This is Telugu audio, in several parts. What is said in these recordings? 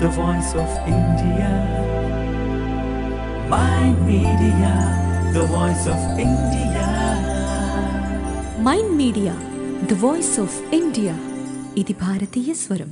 the voice of India. My media, the voice of India. Mind media the voice of India ఇది భారతీయ స్వరం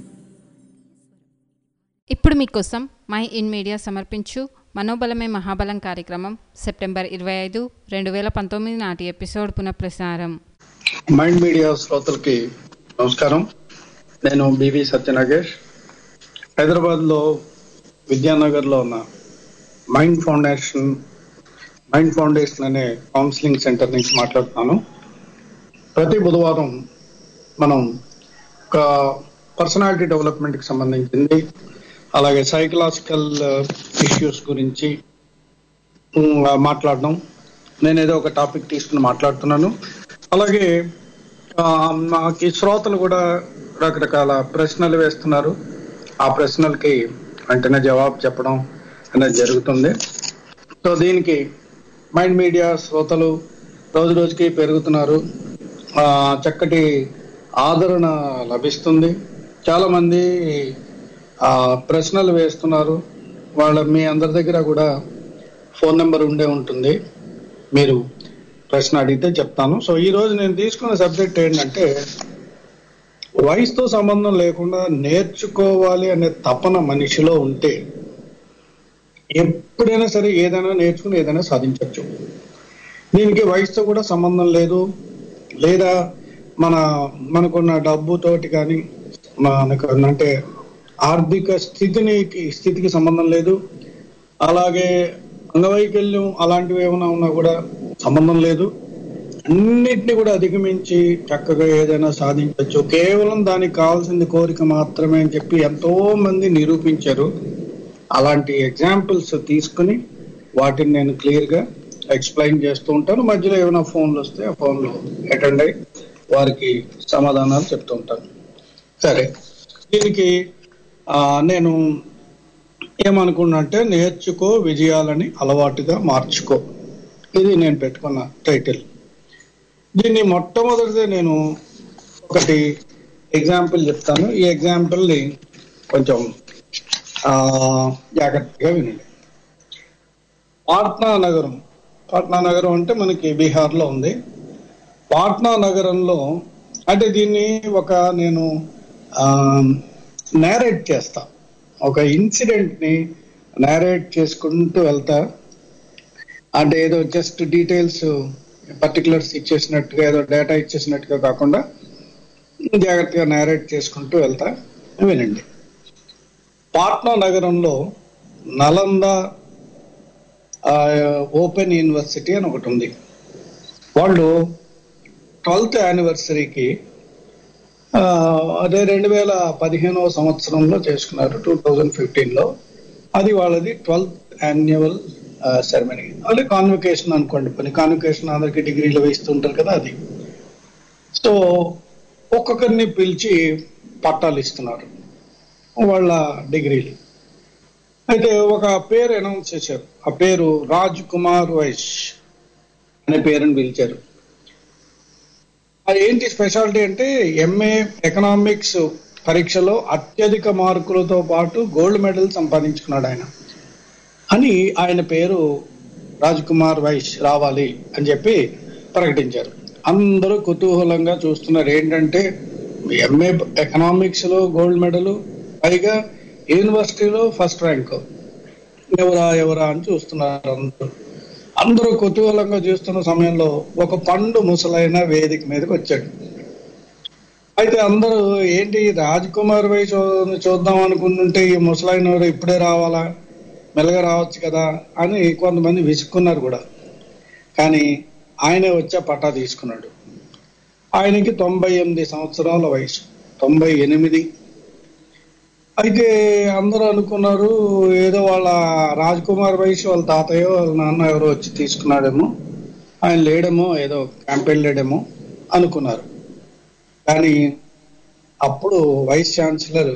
ఇప్పుడు మీకోసం మై ఇన్ మీడియా సమర్పించు మనోబలమే మహాబలం కార్యక్రమం సెప్టెంబర్ ఇరవై ఐదు రెండు వేల పంతొమ్మిది నాటి ఎపిసోడ్ పునఃప్రసారం మైండ్ మీడియా శ్రోతలకి నమస్కారం నేను బివి సత్యనాగేష్ హైదరాబాద్ లో విద్యానగర్ లో ఉన్న మైండ్ ఫౌండేషన్ మైండ్ ఫౌండేషన్ అనే కౌన్సిలింగ్ సెంటర్ నుంచి మాట్లాడుతున్నాను ప్రతి బుధవారం మనం ఒక పర్సనాలిటీ డెవలప్మెంట్ కి సంబంధించింది అలాగే సైకలాజికల్ ఇష్యూస్ గురించి ఉమ్, మాట్లాడడం నేను ఏదో ఒక టాపిక్ తీసుకుని మాట్లాడుతున్నాను అలాగే ఆ, మాకు ఈ శ్రోతలు కూడా రకరకాల ప్రశ్నలు వేస్తున్నారు ఆ ప్రశ్నలకి వెంటనే జవాబు చెప్పడం అనేది జరుగుతుంది సో దీనికి మైండ్ మీడియా శ్రోతలు రోజు రోజుకి పెరుగుతున్నారు ఆ, చక్కటి ఆదరణ లభిస్తుంది చాలా మంది ఆ, ప్రశ్నలు వేస్తున్నారు వాళ్ళ మీ అందరి దగ్గర కూడా ఫోన్ నెంబర్ ఉండే ఉంటుంది మీరు ప్రశ్న అడిగితే చెప్తాను సో ఈ రోజు నేను తీసుకున్న సబ్జెక్ట్ ఏంటంటే వయసుతో సంబంధం లేకుండా నేర్చుకోవాలి అనే తపన మనిషిలో ఉంటే ఎప్పుడైనా సరే ఏదైనా నేర్చుకుని ఏదైనా సాధించవచ్చు దీనికి వయసుతో కూడా సంబంధం లేదు లేదా మన మనకున్న డబ్బుతోటి కానీ మనకు అంటే ఆర్థిక స్థితిని స్థితికి సంబంధం లేదు అలాగే అంగవైకల్యం అలాంటివి ఏమైనా ఉన్నా కూడా సంబంధం లేదు అన్నిటిని కూడా అధిగమించి చక్కగా ఏదైనా సాధించవచ్చు కేవలం దానికి కావాల్సింది కోరిక మాత్రమే అని చెప్పి ఎంతో మంది నిరూపించారు అలాంటి ఎగ్జాంపుల్స్ తీసుకుని వాటిని నేను క్లియర్ గా ఎక్స్ప్లెయిన్ చేస్తూ ఉంటాను మధ్యలో ఏమైనా ఫోన్లు వస్తే ఆ ఫోన్లో అటెండ్ అయ్యి వారికి సమాధానాలు చెప్తూ ఉంటాను సరే దీనికి ఆ, నేను ఏమనుకున్నా అంటే నేర్చుకో విజయాలని అలవాటుగా మార్చుకో ఇది నేను పెట్టుకున్న టైటిల్ దీన్ని మొట్టమొదటిదే నేను ఒకటి ఎగ్జాంపుల్ చెప్తాను ఈ ఎగ్జాంపుల్ని కొంచెం ఆ, జాగ్రత్తగా వినండి పాట్నా నగరం పాట్నా నగరం అంటే మనకి బీహార్లో ఉంది పాట్నా నగరంలో అంటే దీన్ని ఒక నేను నేరేట్ చేస్తా ఒక ఇన్సిడెంట్ ని నేరేట్ చేసుకుంటూ వెళ్తా అంటే ఏదో జస్ట్ డీటెయిల్స్ పర్టికులర్స్ ఇచ్చేసినట్టుగా ఏదో డేటా ఇచ్చేసినట్టుగా కాకుండా జాగ్రత్తగా నేరేట్ చేసుకుంటూ వెళ్తా వినండి పాట్నా నగరంలో నలంద ఓపెన్ యూనివర్సిటీ అని ఒకటి ఉంది వాళ్ళు ట్వెల్త్ యానివర్సరీకి ఆ, అదే రెండు వేల పదిహేనవ సంవత్సరంలో చేసుకున్నారు టూ థౌజండ్ ఫిఫ్టీన్ లో అది వాళ్ళది ట్వెల్త్ యాన్యువల్ సెరమనీ అది కాన్వకేషన్ అనుకోండి పని కాన్వకేషన్ అందరికి డిగ్రీలు వేస్తుంటారు కదా అది సో ఒక్కొక్కరిని పిలిచి పట్టాలు ఇస్తున్నారు వాళ్ళ డిగ్రీలు అయితే ఒక పేరు అనౌన్స్ చేశారు ఆ పేరు రాజ్ కుమార్ వైష్ అనే పేరుని పిలిచారు అది ఏంటి స్పెషాలిటీ అంటే ఎంఏ ఎకనామిక్స్ పరీక్షలో అత్యధిక మార్కులతో పాటు గోల్డ్ మెడల్ సంపాదించుకున్నాడు ఆయన అని ఆయన పేరు రాజ్ కుమార్ వైష్ రావాలి అని చెప్పి ప్రకటించారు అందరూ కుతూహలంగా చూస్తున్నారు ఏంటంటే ఎంఏ ఎకనామిక్స్ లో గోల్డ్ మెడల్ పైగా యూనివర్సిటీలో ఫస్ట్ ర్యాంక్ ఎవరా ఎవరా అని చూస్తున్నారు అందరూ అందరూ కుతూహలంగా చూస్తున్న సమయంలో ఒక పండు ముసలైన వేదిక మీదకి వచ్చాడు అయితే అందరూ ఏంటి రాజ్ కుమార్ వై చూ- చూద్దాం అనుకుంటుంటే ఈ ముసలైన వాడు ఇప్పుడే రావాలా మెల్లగా రావచ్చు కదా అని కొంతమంది విసుక్కున్నారు కూడా కానీ ఆయనే వచ్చే పట్టా తీసుకున్నాడు ఆయనకి తొంభై ఎనిమిది సంవత్సరాల వయసు తొంభై ఎనిమిది అయితే అందరూ అనుకున్నారు ఏదో వాళ్ళ రాజ్ కుమార్ వయసు వాళ్ళ తాతయ్య వాళ్ళ నాన్న ఎవరో వచ్చి తీసుకున్నాడేమో ఆయన లేడేమో ఏదో క్యాంప్ వెళ్ళాడేమో అనుకున్నారు కానీ అప్పుడు వైస్ ఛాన్సలర్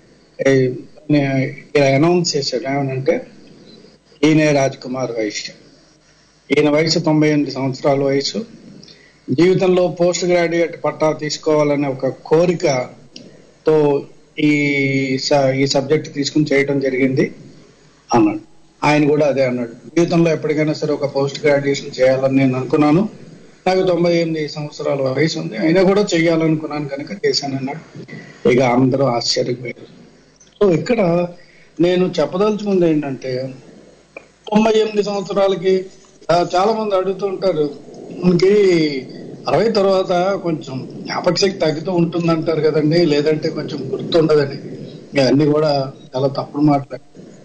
అనౌన్స్ చేశాడు ఏమనంటే ఈయనే రాజ్ కుమార్ వయసు ఈయన వయసు తొంభై ఎనిమిది సంవత్సరాల వయసు జీవితంలో పోస్ట్ గ్రాడ్యుయేట్ పట్టా తీసుకోవాలనే ఒక కోరికతో ఈ స- ఈ సబ్జెక్ట్ తీసుకుని చేయటం జరిగింది అన్నాడు ఆయన కూడా అదే అన్నాడు జీవితంలో ఎప్పటికైనా సరే ఒక పోస్ట్ గ్రాడ్యుయేషన్ చేయాలని నేను అనుకున్నాను నాకు తొంభై ఎనిమిది సంవత్సరాల వయసు ఉంది అయినా కూడా చేయాలనుకున్నాను కనుక చేశాను అన్నాడు ఇక అందరూ ఆశ్చర్యపోయారు సో ఇక్కడ నేను చెప్పదలుచుకుంది ఏంటంటే తొంభై ఎనిమిది సంవత్సరాలకి ఆ, చాలా మంది అడుగుతూ ఉంటారు మనకి అరవై తర్వాత కొంచెం జ్ఞాపక శక్తి తగ్గుతూ ఉంటుంది అంటారు కదండి లేదంటే కొంచెం గుర్తుండదని ఇవన్నీ కూడా చాలా తప్పుడు మాటలు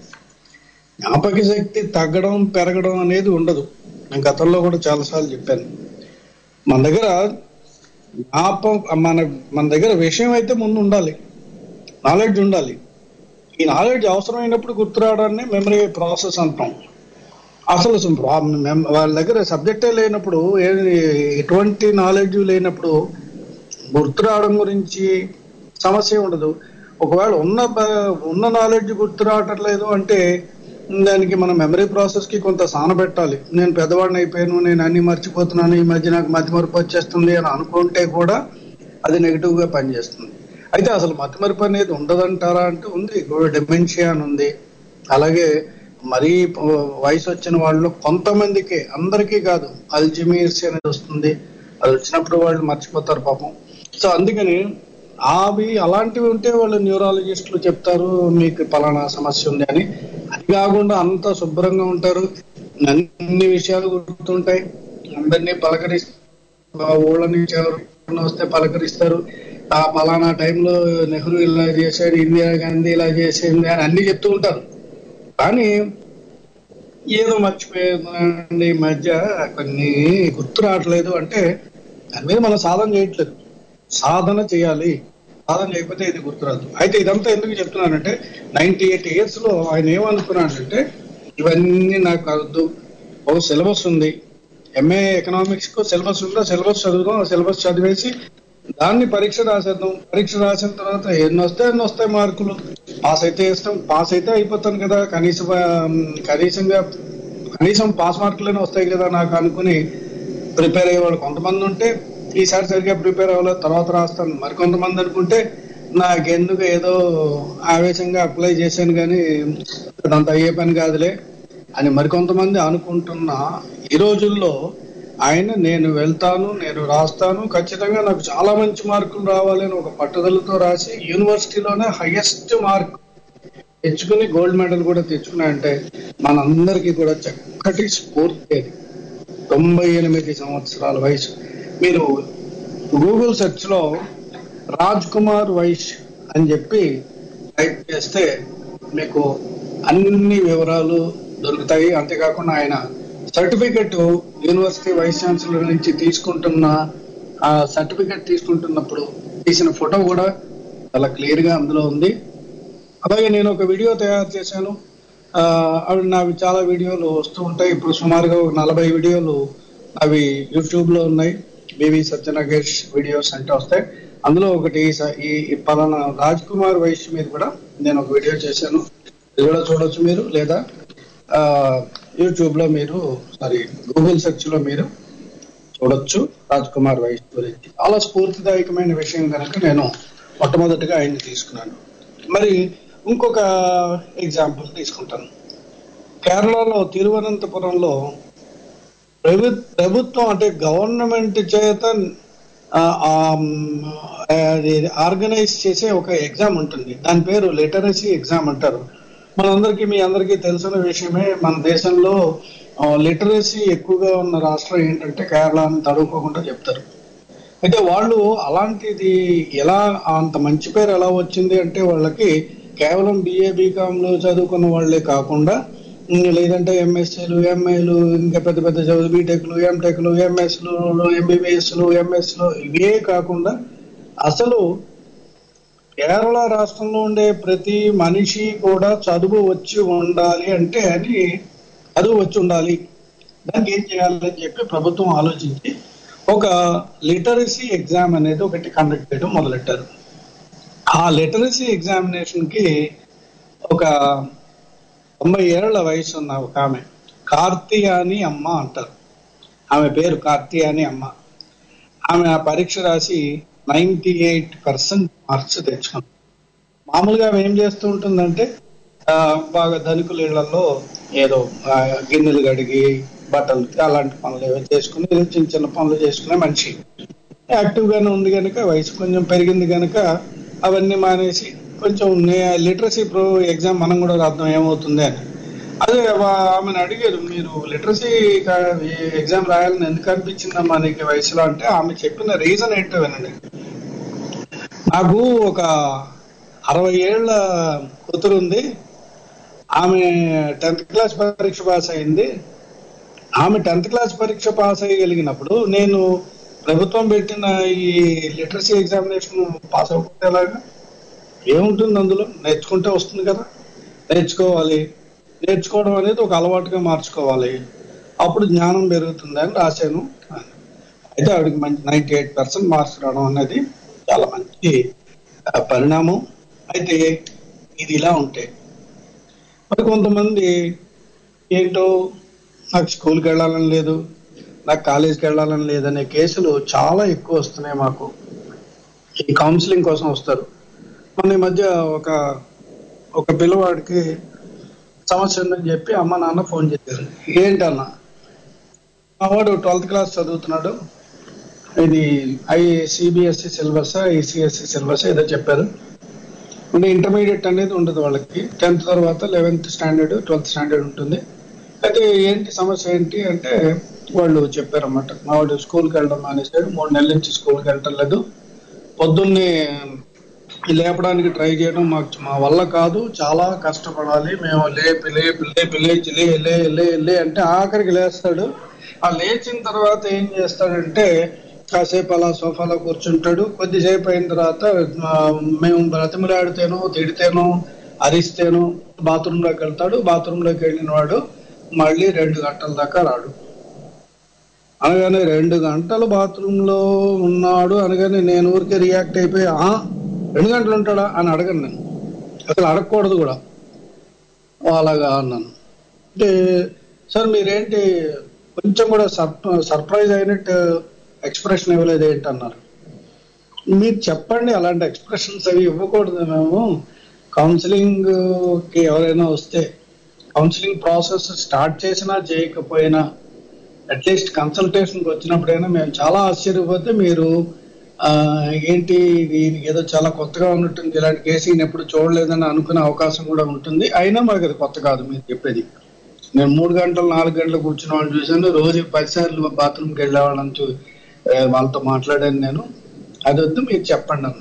జ్ఞాపక శక్తి తగ్గడం పెరగడం అనేది ఉండదు నేను గతంలో కూడా చాలాసార్లు చెప్పాను మన దగ్గర జ్ఞాపం మన మన దగ్గర విషయం అయితే ముందు ఉండాలి నాలెడ్జ్ ఉండాలి ఈ నాలెడ్జ్ అవసరమైనప్పుడు గుర్తురావడాన్ని మెమరీ ప్రాసెస్ అంటాం అసలు ప్రా- మెమ్- వాళ్ళ దగ్గర సబ్జెక్టే లేనప్పుడు ఏ- ఎటువంటి నాలెడ్జ్ లేనప్పుడు గుర్తు రావడం గురించి సమస్య ఉండదు ఒకవేళ ఉన్న బ- ఉన్న నాలెడ్జ్ గుర్తు రావట్లేదు అంటే దానికి మనం మెమరీ ప్రాసెస్ కి కొంత సాన పెట్టాలి నేను పెద్దవాడిని అయిపోయాను నేను అన్ని మర్చిపోతున్నాను ఈ మధ్య నాకు మతి మరపు వచ్చేస్తుంది అని అనుకుంటే కూడా అది నెగిటివ్ గా పనిచేస్తుంది అయితే అసలు మతి మరపు అనేది ఉండదంటారా అంటే ఉంది డెమెన్షియా అని ఉంది అలాగే మరీ ప- వయసు వచ్చిన వాళ్ళు కొంతమందికి అందరికీ కాదు అల్జిమీర్స్ అనేది వస్తుంది అది వచ్చినప్పుడు వాళ్ళు మర్చిపోతారు పాపం సో అందుకని అవి అలాంటివి ఉంటే వాళ్ళు న్యూరాలజిస్టులు చెప్తారు మీకు పలానా సమస్య ఉంది అని అది కాకుండా అంత శుభ్రంగా ఉంటారు అన్ని విషయాలు గుర్తుంటాయి అందరినీ పలకరిస్తారు ఊళ్ళ నుంచి ఎవరు వస్తే పలకరిస్తారు ఆ పలానా టైంలో నెహ్రూ ఇలా చేశాడు ఇందిరా గాంధీ ఇలా చేసింది అని అన్ని చెప్తూ ఉంటారు కానీ ఏదో మర్చిపోయిందండి ఈ మధ్య కొన్ని గుర్తు రావట్లేదు అంటే దాని మీద మనం సాధన చేయట్లేదు సాధన చేయాలి సాధన చేయకపోతే ఇది గుర్తురాదు అయితే ఇదంతా ఎందుకు చెప్తున్నానంటే నైన్టీ ఎయిట్ ఇయర్స్ లో ఆయన ఏమనుకున్నాడంటే ఇవన్నీ నాకు వద్దు ఓ సిలబస్ ఉంది ఎంఏ ఎకనామిక్స్ కు సిలబస్ ఉందా సిలబస్ చదువుదాం సిలబస్ చదివేసి దాన్ని పరీక్ష రాసేద్దాం పరీక్ష రాసిన తర్వాత ఎన్ని వస్తాయి ఎన్ని వస్తాయి మార్కులు పాస్ అయితే ఇస్తాం పాస్ అయితే అయిపోతాను కదా కనీసం ఆ, కనీసంగా కనీసం పాస్ మార్కులనే వస్తాయి కదా నాకు అనుకుని ప్రిపేర్ అయ్యేవాళ్ళు కొంతమంది ఉంటే ఈసారి సరిగ్గా ప్రిపేర్ అవ్వలేదు తర్వాత రాస్తాను మరికొంతమంది అనుకుంటే నాకెందుకు ఏదో ఆవేశంగా అప్లై చేశాను కానీ అదంత అయ్యే పని కాదులే అని మరికొంతమంది అనుకుంటున్న ఈ రోజుల్లో ఆయన నేను వెళ్తాను నేను రాస్తాను ఖచ్చితంగా నాకు చాలా మంచి మార్కులు రావాలి అని ఒక పట్టుదలతో రాసి యూనివర్సిటీలోనే హైయెస్ట్ మార్క్ తెచ్చుకుని గోల్డ్ మెడల్ కూడా తెచ్చుకున్నాయంటే మనందరికీ కూడా చక్కటి స్ఫూర్తి అది తొంభై ఎనిమిది సంవత్సరాల వయసు మీరు గూగుల్ సెర్చ్ లో రాజ్ కుమార్ వైష్ అని చెప్పి టైప్ చేస్తే మీకు అన్ని వివరాలు దొరుకుతాయి అంతేకాకుండా ఆయన సర్టిఫికెట్ యూనివర్సిటీ వైస్ ఛాన్సలర్ నుంచి తీసుకుంటున్న ఆ సర్టిఫికెట్ తీసుకుంటున్నప్పుడు తీసిన ఫోటో కూడా చాలా క్లియర్ గా అందులో ఉంది అలాగే నేను ఒక వీడియో తయారు చేశాను ఆ, అవి నావి చాలా వీడియోలు వస్తూ ఉంటాయి ఇప్పుడు సుమారుగా ఒక నలభై వీడియోలు అవి యూట్యూబ్ లో ఉన్నాయి బీవీ సత్యనాగేష్ వీడియోస్ అంటే వస్తాయి అందులో ఒకటి స- ఈ ఈ పలానా రాజ్ కుమార్ వైశ్య మీద కూడా నేను ఒక వీడియో చేశాను ఇది కూడా చూడొచ్చు మీరు లేదా ఆ, యూట్యూబ్ లో మీరు సారీ గూగుల్ సెర్చ్ లో మీరు చూడొచ్చు రాజ్ కుమార్ వైశ్య గురించి చాలా స్ఫూర్తిదాయకమైన విషయం కనుక నేను మొట్టమొదటిగా ఆయన్ని తీసుకున్నాను మరి ఇంకొక ఎగ్జాంపుల్ తీసుకుంటాను కేరళలో తిరువనంతపురంలో ప్రభు ప్రభుత్వం అంటే గవర్నమెంట్ చేత ఆర్గనైజ్ చేసే ఒక ఎగ్జామ్ ఉంటుంది దాని పేరు లిటరసీ ఎగ్జామ్ అంటారు మనందరికీ మీ అందరికీ తెలిసిన విషయమే మన దేశంలో లిటరసీ ఎక్కువగా ఉన్న రాష్ట్రం ఏంటంటే కేరళ అని తడుకోకుండా చెప్తారు అయితే వాళ్ళు అలాంటిది ఎలా అంత మంచి పేరు ఎలా వచ్చింది అంటే వాళ్ళకి కేవలం బిఏ బీకామ్లు చదువుకున్న వాళ్ళే కాకుండా ఉమ్, లేదంటే ఎంఎస్సీలు ఎంఏలు ఇంకా పెద్ద పెద్ద చదువు బీటెక్లు ఎంటెక్లు ఎంఎస్లు ఎంబీబీఎస్లు ఎంఎస్లు ఇవే కాకుండా అసలు కేరళ రాష్ట్రంలో ఉండే ప్రతి మనిషి కూడా చదువు వచ్చి ఉండాలి అంటే అని చదువు వచ్చి ఉండాలి దానికి ఏం చేయాలని చెప్పి ప్రభుత్వం ఆలోచించి ఒక లిటరసీ ఎగ్జామ్ అనేది ఒకటి కండక్ట్ చేయడం మొదలెట్టారు ఆ లిటరసీ ఎగ్జామినేషన్ కి ఒక తొంభై ఏళ్ల వయసు ఉన్న ఒక ఆమె కార్తియాని అమ్మ అంటారు ఆమె పేరు కార్తియాని అమ్మ ఆమె ఆ పరీక్ష రాసి నైన్టీ ఎయిట్ పర్సెంట్ మార్క్స్ తెచ్చుకుంది మామూలుగా ఆమె ఏం చేస్తూ ఉంటుందంటే ఆ, బాగా ధనికుల ఇళ్లలో ఏదో ఆ, గిన్నెలు కడిగి బట్టలు అలాంటి పనులు ఏవో చేసుకుని ఏదో చిన్న చిన్న పనులు చేసుకునే మనిషి యాక్టివ్ గానే ఉంది కనుక వయసు కొంచెం పెరిగింది కనుక అవన్నీ మానేసి కొంచెం లిటరసీ ప్రో ఎగ్జామ్ మనం కూడా రాద్దాం ఏమవుతుంది అని అదే వా- ఆమెను అడిగారు మీరు లిటరసీ ఎగ్జామ్ రాయాలని ఎందుకు అనిపించిందమ్మా నీకు ఈ వయసులో అంటే ఆమె చెప్పిన రీజన్ ఏంటో వినండి నాకు ఒక అరవై ఏళ్ల కూతురు ఉంది ఆమె టెన్త్ క్లాస్ పరీక్ష పాస్ అయింది ఆమె టెన్త్ క్లాస్ పరీక్ష పాస్ అయ్యగలిగినప్పుడు నేను ప్రభుత్వం పెట్టిన ఈ లిటరసీ ఎగ్జామినేషన్ పాస్ అవ్వకపోతే ఎలాగా ఏముంటుంది అందులో నేర్చుకుంటే వస్తుంది కదా నేర్చుకోవాలి నేర్చుకోవడం అనేది ఒక అలవాటుగా మార్చుకోవాలి అప్పుడు జ్ఞానం పెరుగుతుంది అని రాశాను అయితే ఆవిడకి మంచి నైన్టీ ఎయిట్ పర్సెంట్ మార్క్స్ రావడం అనేది చాలా మంచి ఆ, పరిణామం అయితే ఇది ఇలా ఉంటే మరి కొంతమంది ఏంటో నాకు స్కూల్కి వెళ్ళాలని లేదు నాకు కాలేజీకి వెళ్ళాలని లేదనే కేసులు చాలా ఎక్కువ వస్తున్నాయి మాకు ఈ కౌన్సిలింగ్ కోసం వస్తారు మొన్న ఈ మధ్య ఒక ఒక పిల్లవాడికి సమస్య ఉందని చెప్పి అమ్మ నాన్న ఫోన్ చేశారు ఏంటన్నా మా వాడు ట్వెల్త్ క్లాస్ చదువుతున్నాడు ఇది ఐ సిబిఎస్ఈ సిలబస్ ఐసిఎస్సి సిలబస్ ఏదో చెప్పారు అంటే ఇంటర్మీడియట్ అనేది ఉండదు వాళ్ళకి టెన్త్ తర్వాత లెవెన్త్ స్టాండర్డ్ ట్వెల్త్ స్టాండర్డ్ ఉంటుంది అయితే ఏంటి సమస్య ఏంటి అంటే వాళ్ళు చెప్పారన్నమాట మా వాడు స్కూల్కి వెళ్ళడం మానేశాడు మూడు నెలల నుంచి స్కూల్కి వెళ్ళటం లేదు పొద్దున్నే లేపడానికి ట్రై చేయడం మాకు మా వల్ల కాదు చాలా కష్టపడాలి మేము లేపి లేపి లేపి లేచి లే లే లే లే అంటే ఆఖరికి లేస్తాడు ఆ లేచిన తర్వాత ఏం చేస్తాడంటే కాసేపు అలా సోఫాలో కూర్చుంటాడు కొద్దిసేపు అయిన తర్వాత ఆ, మేము బ్రతిమలాడితేనో తిడితేనో అరిస్తేనో బాత్రూమ్ లోకి వెళ్తాడు బాత్రూమ్ లోకి వెళ్ళిన వాడు మళ్ళీ రెండు గంటల దాకా రాడు అనగానే రెండు గంటలు బాత్రూమ్ లో ఉన్నాడు అనగానే నేను ఊరికే రియాక్ట్ అయిపోయి ఆ రెండు గంటలు ఉంటాడా అని అడగను నేను అసలు అడగకూడదు కూడా "ఓ, అలాగా అన్నాను అంటే సార్ మీరేంటి కొంచెం కూడా సర్ప్రైజ్ అయినట్టు ఎక్స్ప్రెషన్ ఇవ్వలేదు ఏంటి అన్నారు మీరు చెప్పండి అలాంటి ఎక్స్ప్రెషన్స్ అవి ఇవ్వకూడదు మేము కౌన్సిలింగ్ కి ఎవరైనా వస్తే కౌన్సిలింగ్ ప్రాసెస్ స్టార్ట్ చేసినా చేయకపోయినా అట్లీస్ట్ కన్సల్టేషన్ కి వచ్చినప్పుడైనా మేము చాలా ఆశ్చర్యపోతే మీరు ఆ, ఏంటి దీనికి ఏదో చాలా కొత్తగా ఉన్నట్టుంది ఇలాంటి కేసు ఈయన ఎప్పుడు చూడలేదని అనుకునే అవకాశం కూడా ఉంటుంది అయినా మాకు అది కొత్త కాదు మీరు చెప్పేది నేను మూడు గంటలు నాలుగు గంటలు కూర్చున్న వాళ్ళని చూశాను రోజు పదిసార్లు బాత్రూమ్కి వెళ్ళే వాళ్ళని చూ ఆ, వాళ్ళతో మాట్లాడాను నేను అది వద్దు మీరు చెప్పండి అన్న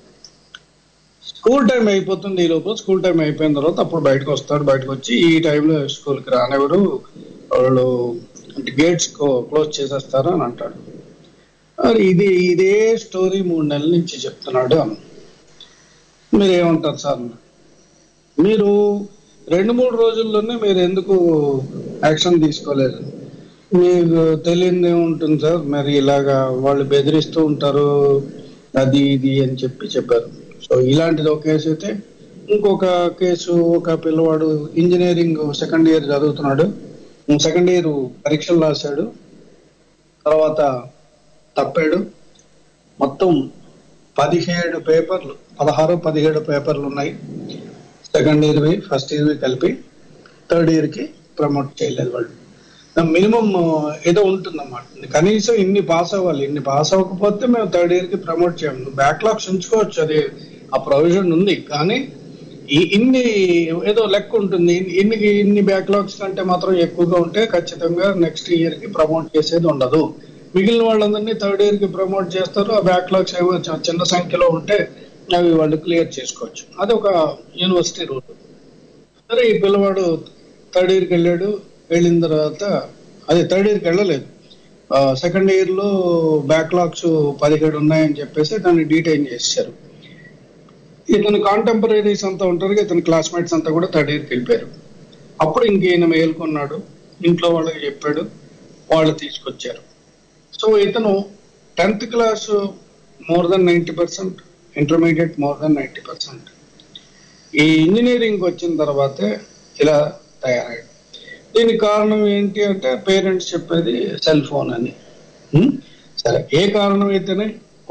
స్కూల్ టైం అయిపోతుంది ఈ లోపల స్కూల్ టైం అయిపోయిన తర్వాత అప్పుడు బయటకు వస్తాడు బయటకు వచ్చి ఈ టైంలో స్కూల్కి రానివ్వడు వాళ్ళు గేట్స్ క్లోజ్ చేసేస్తారు అని అంటాడు మరి ఇది ఇదే స్టోరీ మూడు నెలల నుంచి చెప్తున్నాడు అని మీరు ఏమంటారు సార్ మీరు రెండు మూడు రోజుల్లోనే మీరు ఎందుకు యాక్షన్ తీసుకోలేదు మీకు తెలియదు ఏముంటుంది సార్ మరి ఇలాగా వాళ్ళు బెదిరిస్తూ ఉంటారు అది ఇది అని చెప్పి చెప్పారు సో ఇలాంటిది ఒక కేసు అయితే ఇంకొక కేసు ఒక పిల్లవాడు ఇంజనీరింగ్ సెకండ్ ఇయర్ చదువుతున్నాడు సెకండ్ ఇయర్ పరీక్షలు రాశాడు తర్వాత తప్పాడు మొత్తం పదిహేడు పేపర్లు పదహారు పదిహేడు పేపర్లు ఉన్నాయి సెకండ్ ఇయర్వి ఫస్ట్ ఇయర్వి కలిపి థర్డ్ ఇయర్కి ప్రమోట్ చేయలేదు వాళ్ళు మినిమం ఏదో ఉంటుందన్నమాట కనీసం ఇన్ని పాస్ అవ్వాలి ఇన్ని పాస్ అవ్వకపోతే మేము థర్డ్ ఇయర్కి ప్రమోట్ చేయము బ్యాక్లాగ్స్ ఉంచుకోవచ్చు అది ఆ ప్రొవిజన్ ఉంది కానీ ఈ ఇన్ని ఏదో లెక్క ఉంటుంది ఇన్ని- ఇన్ని ఇన్ని బ్యాక్లాగ్స్ కంటే మాత్రం ఎక్కువగా ఉంటే ఖచ్చితంగా నెక్స్ట్ ఇయర్ కి ప్రమోట్ చేసేది ఉండదు మిగిలిన వాళ్ళందరినీ థర్డ్ ఇయర్ కి ప్రమోట్ చేస్తారు ఆ బ్యాక్లాగ్స్ ఏవో చి- చిన్న సంఖ్యలో ఉంటే అవి వాళ్ళు క్లియర్ చేసుకోవచ్చు అది ఒక యూనివర్సిటీ రూల్ సరే ఈ పిల్లవాడు థర్డ్ ఇయర్కి వెళ్ళాడు వెళ్ళిన తర్వాత అదే థర్డ్ ఇయర్కి వెళ్ళలేదు సెకండ్ ఇయర్ లో బ్యాక్లాగ్స్ పదిహేడు ఉన్నాయని చెప్పేసి దాన్ని డీటైన్ చేశారు ఇతని కాంటెంపరీస్ అంతా ఉంటారు కదా, ఇతని క్లాస్మేట్స్ అంతా కూడా థర్డ్ ఇయర్కి వెళ్ళిపోయారు అప్పుడు ఇంక ఈయన మేల్కొన్నాడు ఇంట్లో వాళ్ళకి చెప్పాడు వాళ్ళు తీసుకొచ్చారు సో ఇతను tenth class more than ninety percent intermediate more than ninety percent ఈ ఇంజనీరింగ్ వచ్చిన తర్వాతే ఇలా తయారయ్యాడు దీనికి కారణం ఏంటి అంటే పేరెంట్స్ చెప్పేది సెల్ ఫోన్ అని ఉం? సరే ఏ కారణం అయితేనే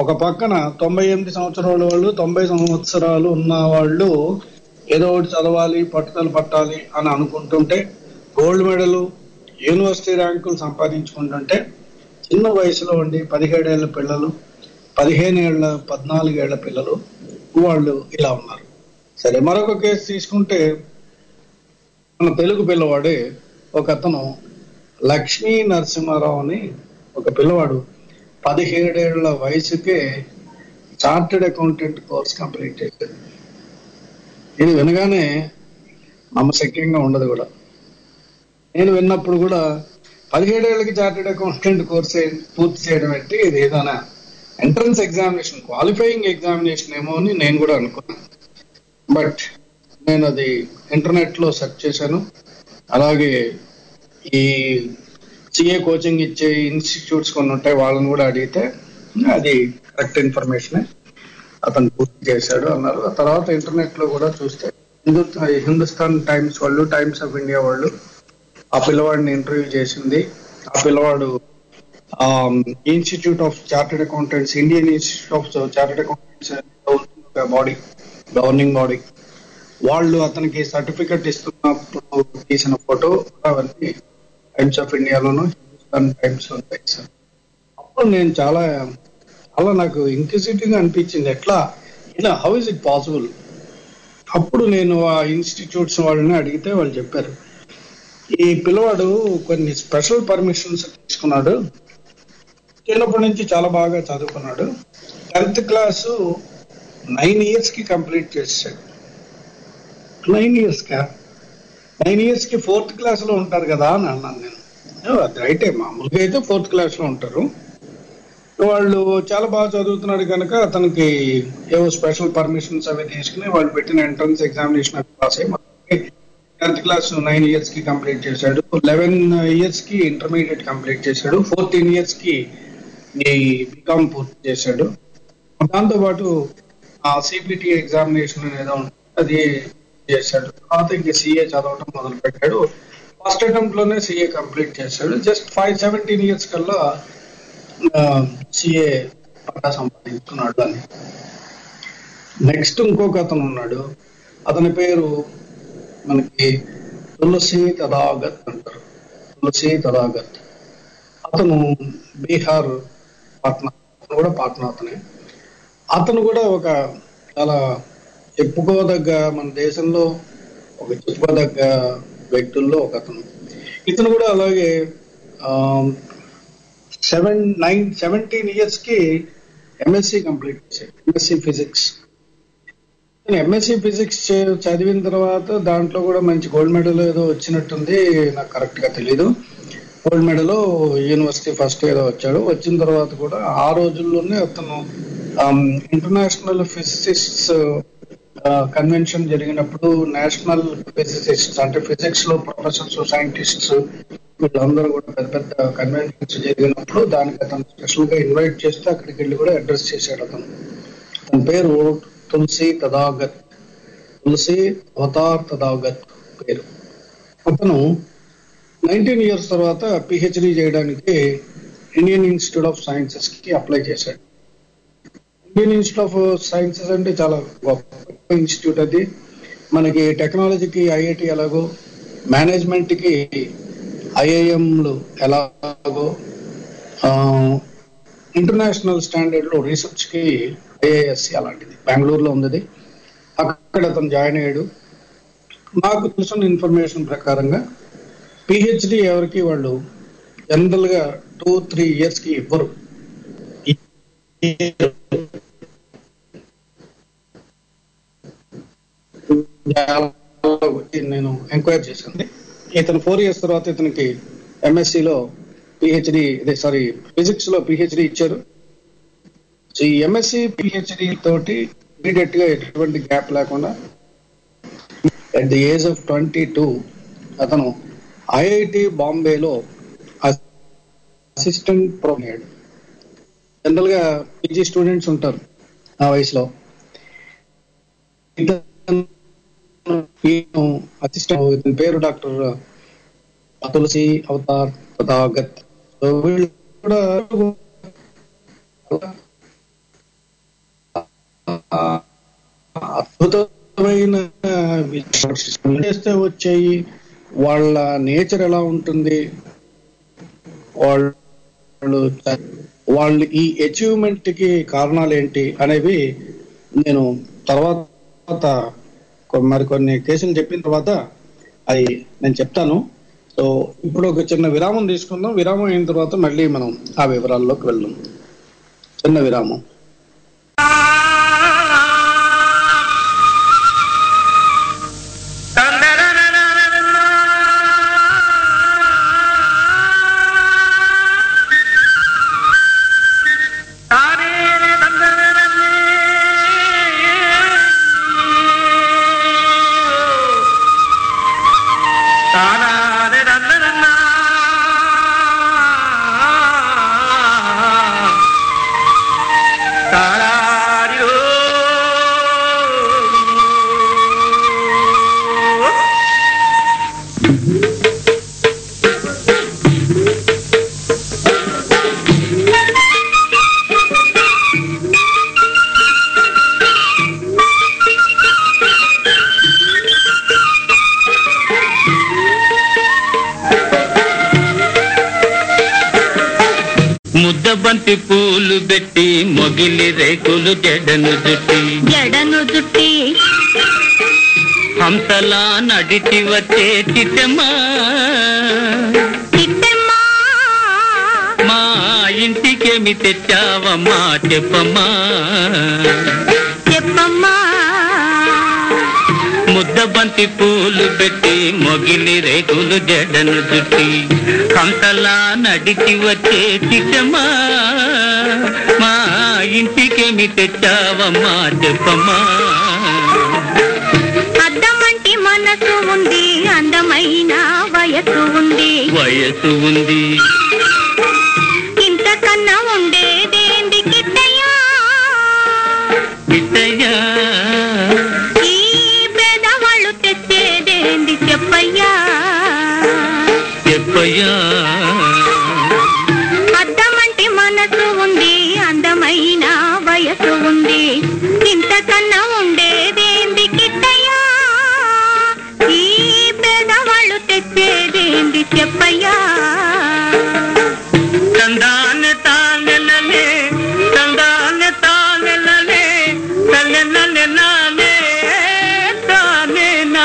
ఒక పక్కన తొంభై ఎనిమిది సంవత్సరాల వాళ్ళు తొంభై సంవత్సరాలు ఉన్న వాళ్ళు ఏదో ఒకటి చదవాలి పట్టుదల పట్టాలి అని అనుకుంటుంటే గోల్డ్ మెడల్ యూనివర్సిటీ ర్యాంకులు సంపాదించుకుంటుంటే చిన్న వయసులో ఉండి పదిహేడేళ్ల పిల్లలు పదిహేను ఏళ్ల పద్నాలుగేళ్ల పిల్లలు వాళ్ళు ఇలా ఉన్నారు సరే మరొక కేసు తీసుకుంటే మన తెలుగు పిల్లవాడే ఒక అతను లక్ష్మీ నరసింహారావు అని ఒక పిల్లవాడు పదిహేడేళ్ల వయసుకే చార్టెడ్ అకౌంటెంట్ కోర్స్ కంప్లీట్ చేశాడు ఇది వినగానే నమ్మశక్యంగా ఉండదు కూడా నేను విన్నప్పుడు కూడా పదిహేడేళ్ళకి చార్టెడ్ అకౌంటెంట్ కోర్స్ పూర్తి చేయడం అంటే ఇది ఏదైనా ఎంట్రన్స్ ఎగ్జామినేషన్ క్వాలిఫైయింగ్ ఎగ్జామినేషన్ ఏమో అని నేను కూడా అనుకున్నాను బట్ నేను అది ఇంటర్నెట్ లో సెర్చ్ చేశాను అలాగే ఈ సిఏ కోచింగ్ ఇచ్చే ఇన్స్టిట్యూట్స్ కొన్ని ఉంటాయి వాళ్ళని కూడా అడిగితే అది కరెక్ట్ ఇన్ఫర్మేషన్ అతను పూర్తి చేశాడు అన్నారు ఆ తర్వాత ఇంటర్నెట్ లో కూడా చూస్తే హిందు హిందుస్థాన్ టైమ్స్ వాళ్ళు టైమ్స్ ఆఫ్ ఇండియా వాళ్ళు ఆ పిల్లవాడిని ఇంటర్వ్యూ చేసింది ఆ పిల్లవాడు institute of chartered accountants Indian institute of chartered accountants body governing body వాళ్ళు అతనికి సర్టిఫికెట్ ఇస్తున్నప్పుడు తీసిన ఫోటో అవన్నీ టైమ్స్ ఆఫ్ ఇండియాలోను హిందుస్థాన్ టైమ్స్ ఉంటాయి సార్ అప్పుడు నేను చాలా చాలా నాకు ఇంక్విజిటివ్ గా అనిపించింది ఎట్లా ఇలా హౌ ఇస్ ఇట్ పాసిబుల్ అప్పుడు నేను ఆ ఇన్స్టిట్యూట్స్ వాళ్ళని అడిగితే వాళ్ళు చెప్పారు ఈ పిల్లవాడు కొన్ని స్పెషల్ పర్మిషన్స్ తీసుకున్నాడు చిన్నప్పటి నుంచి చాలా బాగా చదువుకున్నాడు టెన్త్ క్లాసు నైన్ ఇయర్స్ కి కంప్లీట్ చేసాడు నైన్ ఇయర్స్ కా నైన్ ఇయర్స్ కి ఫోర్త్ క్లాస్ లో ఉంటారు కదా అని అన్నాను నేను "ఏ, అది రైటే మామూలుగా అయితే ఫోర్త్ క్లాస్ లో ఉంటారు వాళ్ళు చాలా బాగా చదువుతున్నాడు కనుక అతనికి ఏవో స్పెషల్ పర్మిషన్స్ అవి తీసుకుని వాళ్ళు పెట్టిన ఎంట్రన్స్ ఎగ్జామినేషన్ అవి పాస్ అయ్యి టెన్త్ క్లాస్ నైన్ ఇయర్స్ కి కంప్లీట్ చేశాడు లెవెన్ ఇయర్స్ కి ఇంటర్మీడియట్ కంప్లీట్ చేశాడు ఫోర్టీన్ ఇయర్స్ కి ఈ బీకామ్ పూర్తి చేశాడు దాంతో పాటు ఆ సిపిటి ఎగ్జామినేషన్ ఏదో ఉంటుంది అది చేశాడు తర్వాత ఇంక సిఏ చదవటం మొదలు పెట్టాడు ఫస్ట్ అటెంప్ట్ లోనే సిఏ కంప్లీట్ చేశాడు జస్ట్ ఫైవ్ సెవెంటీన్ ఇయర్స్ కల్లా సిఏ పట్టా సంపాదించుకున్నాడు అని నెక్స్ట్ ఇంకొక అతను ఉన్నాడు అతని పేరు మనకి తులసి తదాగత్ అంటారు తులసి తదాగత్ అతను బీహార్ పాట్నా అతను కూడా పాట్నా అతనే అతను కూడా ఒక చాలా చెప్పుకోదగ్గ మన దేశంలో ఒక చెప్పుకోదగ్గ వ్యక్తుల్లో ఒక అతను ఇతను కూడా అలాగే సెవెన్ నైన్ సెవెంటీన్ ఇయర్స్ కి ఎంఎస్సి కంప్లీట్ చేశాడు ఎంఎస్సి ఫిజిక్స్ ఎంఎస్సి ఫిజిక్స్ చదివిన తర్వాత దాంట్లో కూడా మంచి గోల్డ్ మెడల్ ఏదో వచ్చినట్టుంది నాకు కరెక్ట్ గా తెలీదు గోల్డ్ మెడల్ యూనివర్సిటీ ఫస్ట్ ఏదో వచ్చాడు వచ్చిన తర్వాత కూడా ఆ రోజుల్లోనే అతను ఇంటర్నేషనల్ ఫిజిసిస్ట్స్ కన్వెన్షన్ జరిగినప్పుడు నేషనల్ ఫిజిసిస్ట్స్ అంటే ఫిజిక్స్ లో ప్రొఫెసర్స్ సైంటిస్ట్స్ వీళ్ళందరూ కూడా పెద్ద పెద్ద కన్వెన్షన్స్ జరిగినప్పుడు దానికి అతను స్పెషల్ గా ఇన్వైట్ చేస్తే అక్కడికి వెళ్ళి కూడా అడ్రస్ చేశాడు అతను అతని పేరు తులసి తదాగత్ తులసి అవతార్ తదాగత్ పేరు అతను నైన్టీన్ ఇయర్స్ తర్వాత పిహెచ్డి చేయడానికి ఇండియన్ ఇన్స్టిట్యూట్ ఆఫ్ సైన్సెస్ కి అప్లై చేశాడు ఇండియన్ ఇన్స్టిట్యూట్ ఆఫ్ సైన్సెస్ అంటే చాలా గొప్ప ఇన్స్టిట్యూట్ అది మనకి టెక్నాలజీకి ఐఐటి ఎలాగో మేనేజ్మెంట్ కి ఐఐఎంలు ఎలాగో ఇంటర్నేషనల్ స్టాండర్డ్ లో రీసెర్చ్ కి ఐఐఎస్సి అలాంటిది బెంగళూరులో ఉంది అక్కడ అతను జాయిన్ అయ్యాడు నాకు తెలిసిన ఇన్ఫర్మేషన్ ప్రకారంగా పిహెచ్డి ఎవరికి వాళ్ళు జనరల్ గా టూ త్రీ ఇయర్స్ కి ఇవ్వరు నేను ఎంక్వైరీ చేశాను ఇతను ఫోర్ ఇయర్స్ తర్వాత ఇతనికి ఎంఎస్సి లో పిహెచ్డి అదే సారీ ఫిజిక్స్ లో పిహెచ్డి ఇచ్చారు సో ఈ ఎంఎస్సి పిహెచ్డి తోటి ఇమీడియట్ గా ఎటువంటి గ్యాప్ లేకుండా at the age of twenty two అతను ఐఐటి బాంబేలో అసిస్టెంట్ ప్రొఫెసర్ జనరల్ గా పీజీ స్టూడెంట్స్ ఉంటారు ఆ వయసులో అసిస్టెంట్ ఇతని పేరు డాక్టర్ తులసి అవతార్ తథాగత్ సో వీళ్ళు కూడా అద్భుతమైన చేస్తే వచ్చాయి వాళ్ళ నేచర్ ఎలా ఉంటుంది వాళ్ళు వాళ్ళు ఈ అచీవ్మెంట్ కి కారణాలు ఏంటి అనేవి నేను తర్వాత కొ- మరికొన్ని కేసులు చెప్పిన తర్వాత అది నేను చెప్తాను సో ఇప్పుడు ఒక చిన్న విరామం తీసుకుందాం విరామం అయిన తర్వాత మళ్ళీ మనం ఆ వివరాల్లోకి వెళ్దాం చిన్న విరామం ముద్దబంతి పూలు పెట్టి మొగిలి రేకులు జడను జుట్టి జడను జుట్టి హంసలా నడిచి వచ్చే చిట్టమ్మా తిట్టమ్మా మా ఇంటికేమి తెచ్చావమ్మా చెప్పమ్మా చెప్పమ్మా ముద్దబంతి పూలు పెట్టి మొగిలి రేకులు జడను జుట్టి హంసలా నడిచి వచ్చే చిట్టమ్మా మా ఇంటికేమి తెచ్చావమ్మా చెప్పమ్మా అద్దమంటి మనసు ఉంది అందమైన వయసు ఉంది వయసు ఉంది ఇంతకన్నా ఉండేదేంది కిట్టయ్యా ఇట్టయ్యా ఈ పేదవాళ్ళు తెచ్చేదేంది చెప్పయ్యా చెప్పయ్యా అద్దమంటి మనసు ఉంది అందమైన వయసు ఉంది ఇంతకన్నా ఉండేదేంది కిట్టయ్యా ఈ పేదవాళ్ళు తెచ్చేదేంది చెప్పయ్యా తందాన తానెలలే తందాన తానెలలే తల్లెలలే నానే తానే నా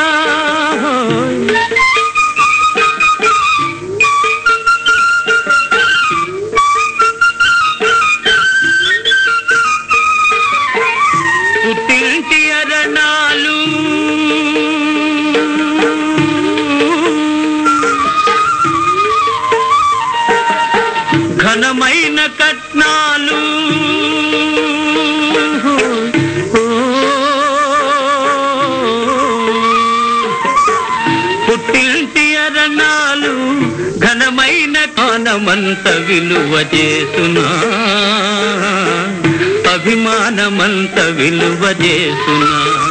పుట్టింటి అరణాలు ఘనమైన కట్నాలు పుట్టింటి అరణాలు ఘనమైన కానమంత విలువ చేసునా అభిమానమంత విలువ చేసునా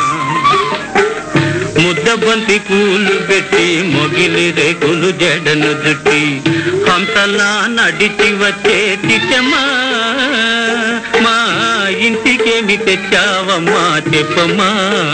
ముద్దబంతి పూలు పెట్టి మొగిలి రేకులు జడను జుట్టి హంసలా నడిచి వచ్చే చిట్టమ్మా మా ఇంటికేమి తెచ్చావమ్మా చెప్పమ్మా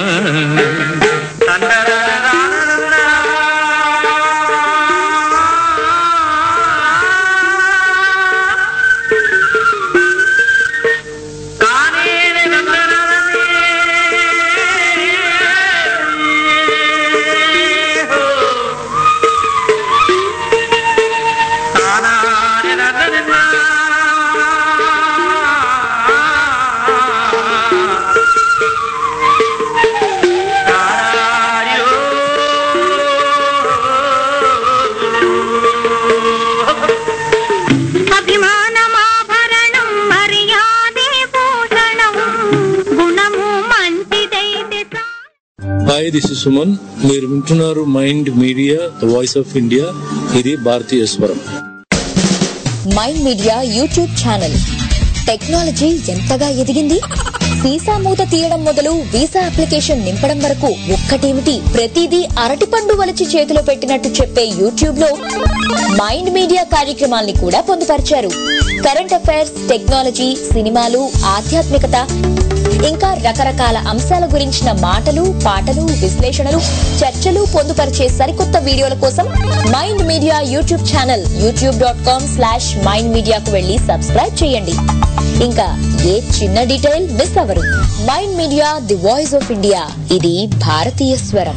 అభిమానమాభరణం మర్యాదే భూషణం గుణము మంచిదైతే చాలు. హాయ్ దిస్ ఇస్ సుమన్ మీరు వింటున్నారు mind media the voice of India ఇది భారతీయ స్వరం mind media YouTube channel technology ఎంతగా ఎదిగింది వీసా మూత తీయడం మొదలు వీసా అప్లికేషన్ నింపడం వరకు ఒక్కటేమిటి ప్రతిదీ అరటిపండు వలచి చేతిలో పెట్టినట్టు చెప్పే యూట్యూబ్ లో మైండ్ మీడియా కార్యక్రమాల్ని కూడా పొందుపరిచారు కరెంట్ అఫైర్స్ టెక్నాలజీ సినిమాలు ఆధ్యాత్మికత ఇంకా రకరకాల అంశాల గురించిన మాటలు పాటలు విశ్లేషణలు చర్చలు పొందుపరిచే సరికొత్త వీడియోల కోసం mind media YouTube channel YouTube dot com slash mind మీడియాకు వెళ్లి సబ్స్క్రైబ్ చేయండి ఇంకా ఏ చిన్న డీటెయిల్ మిస్ అవరు mind media the voice of India ఇది భారతీయ స్వరం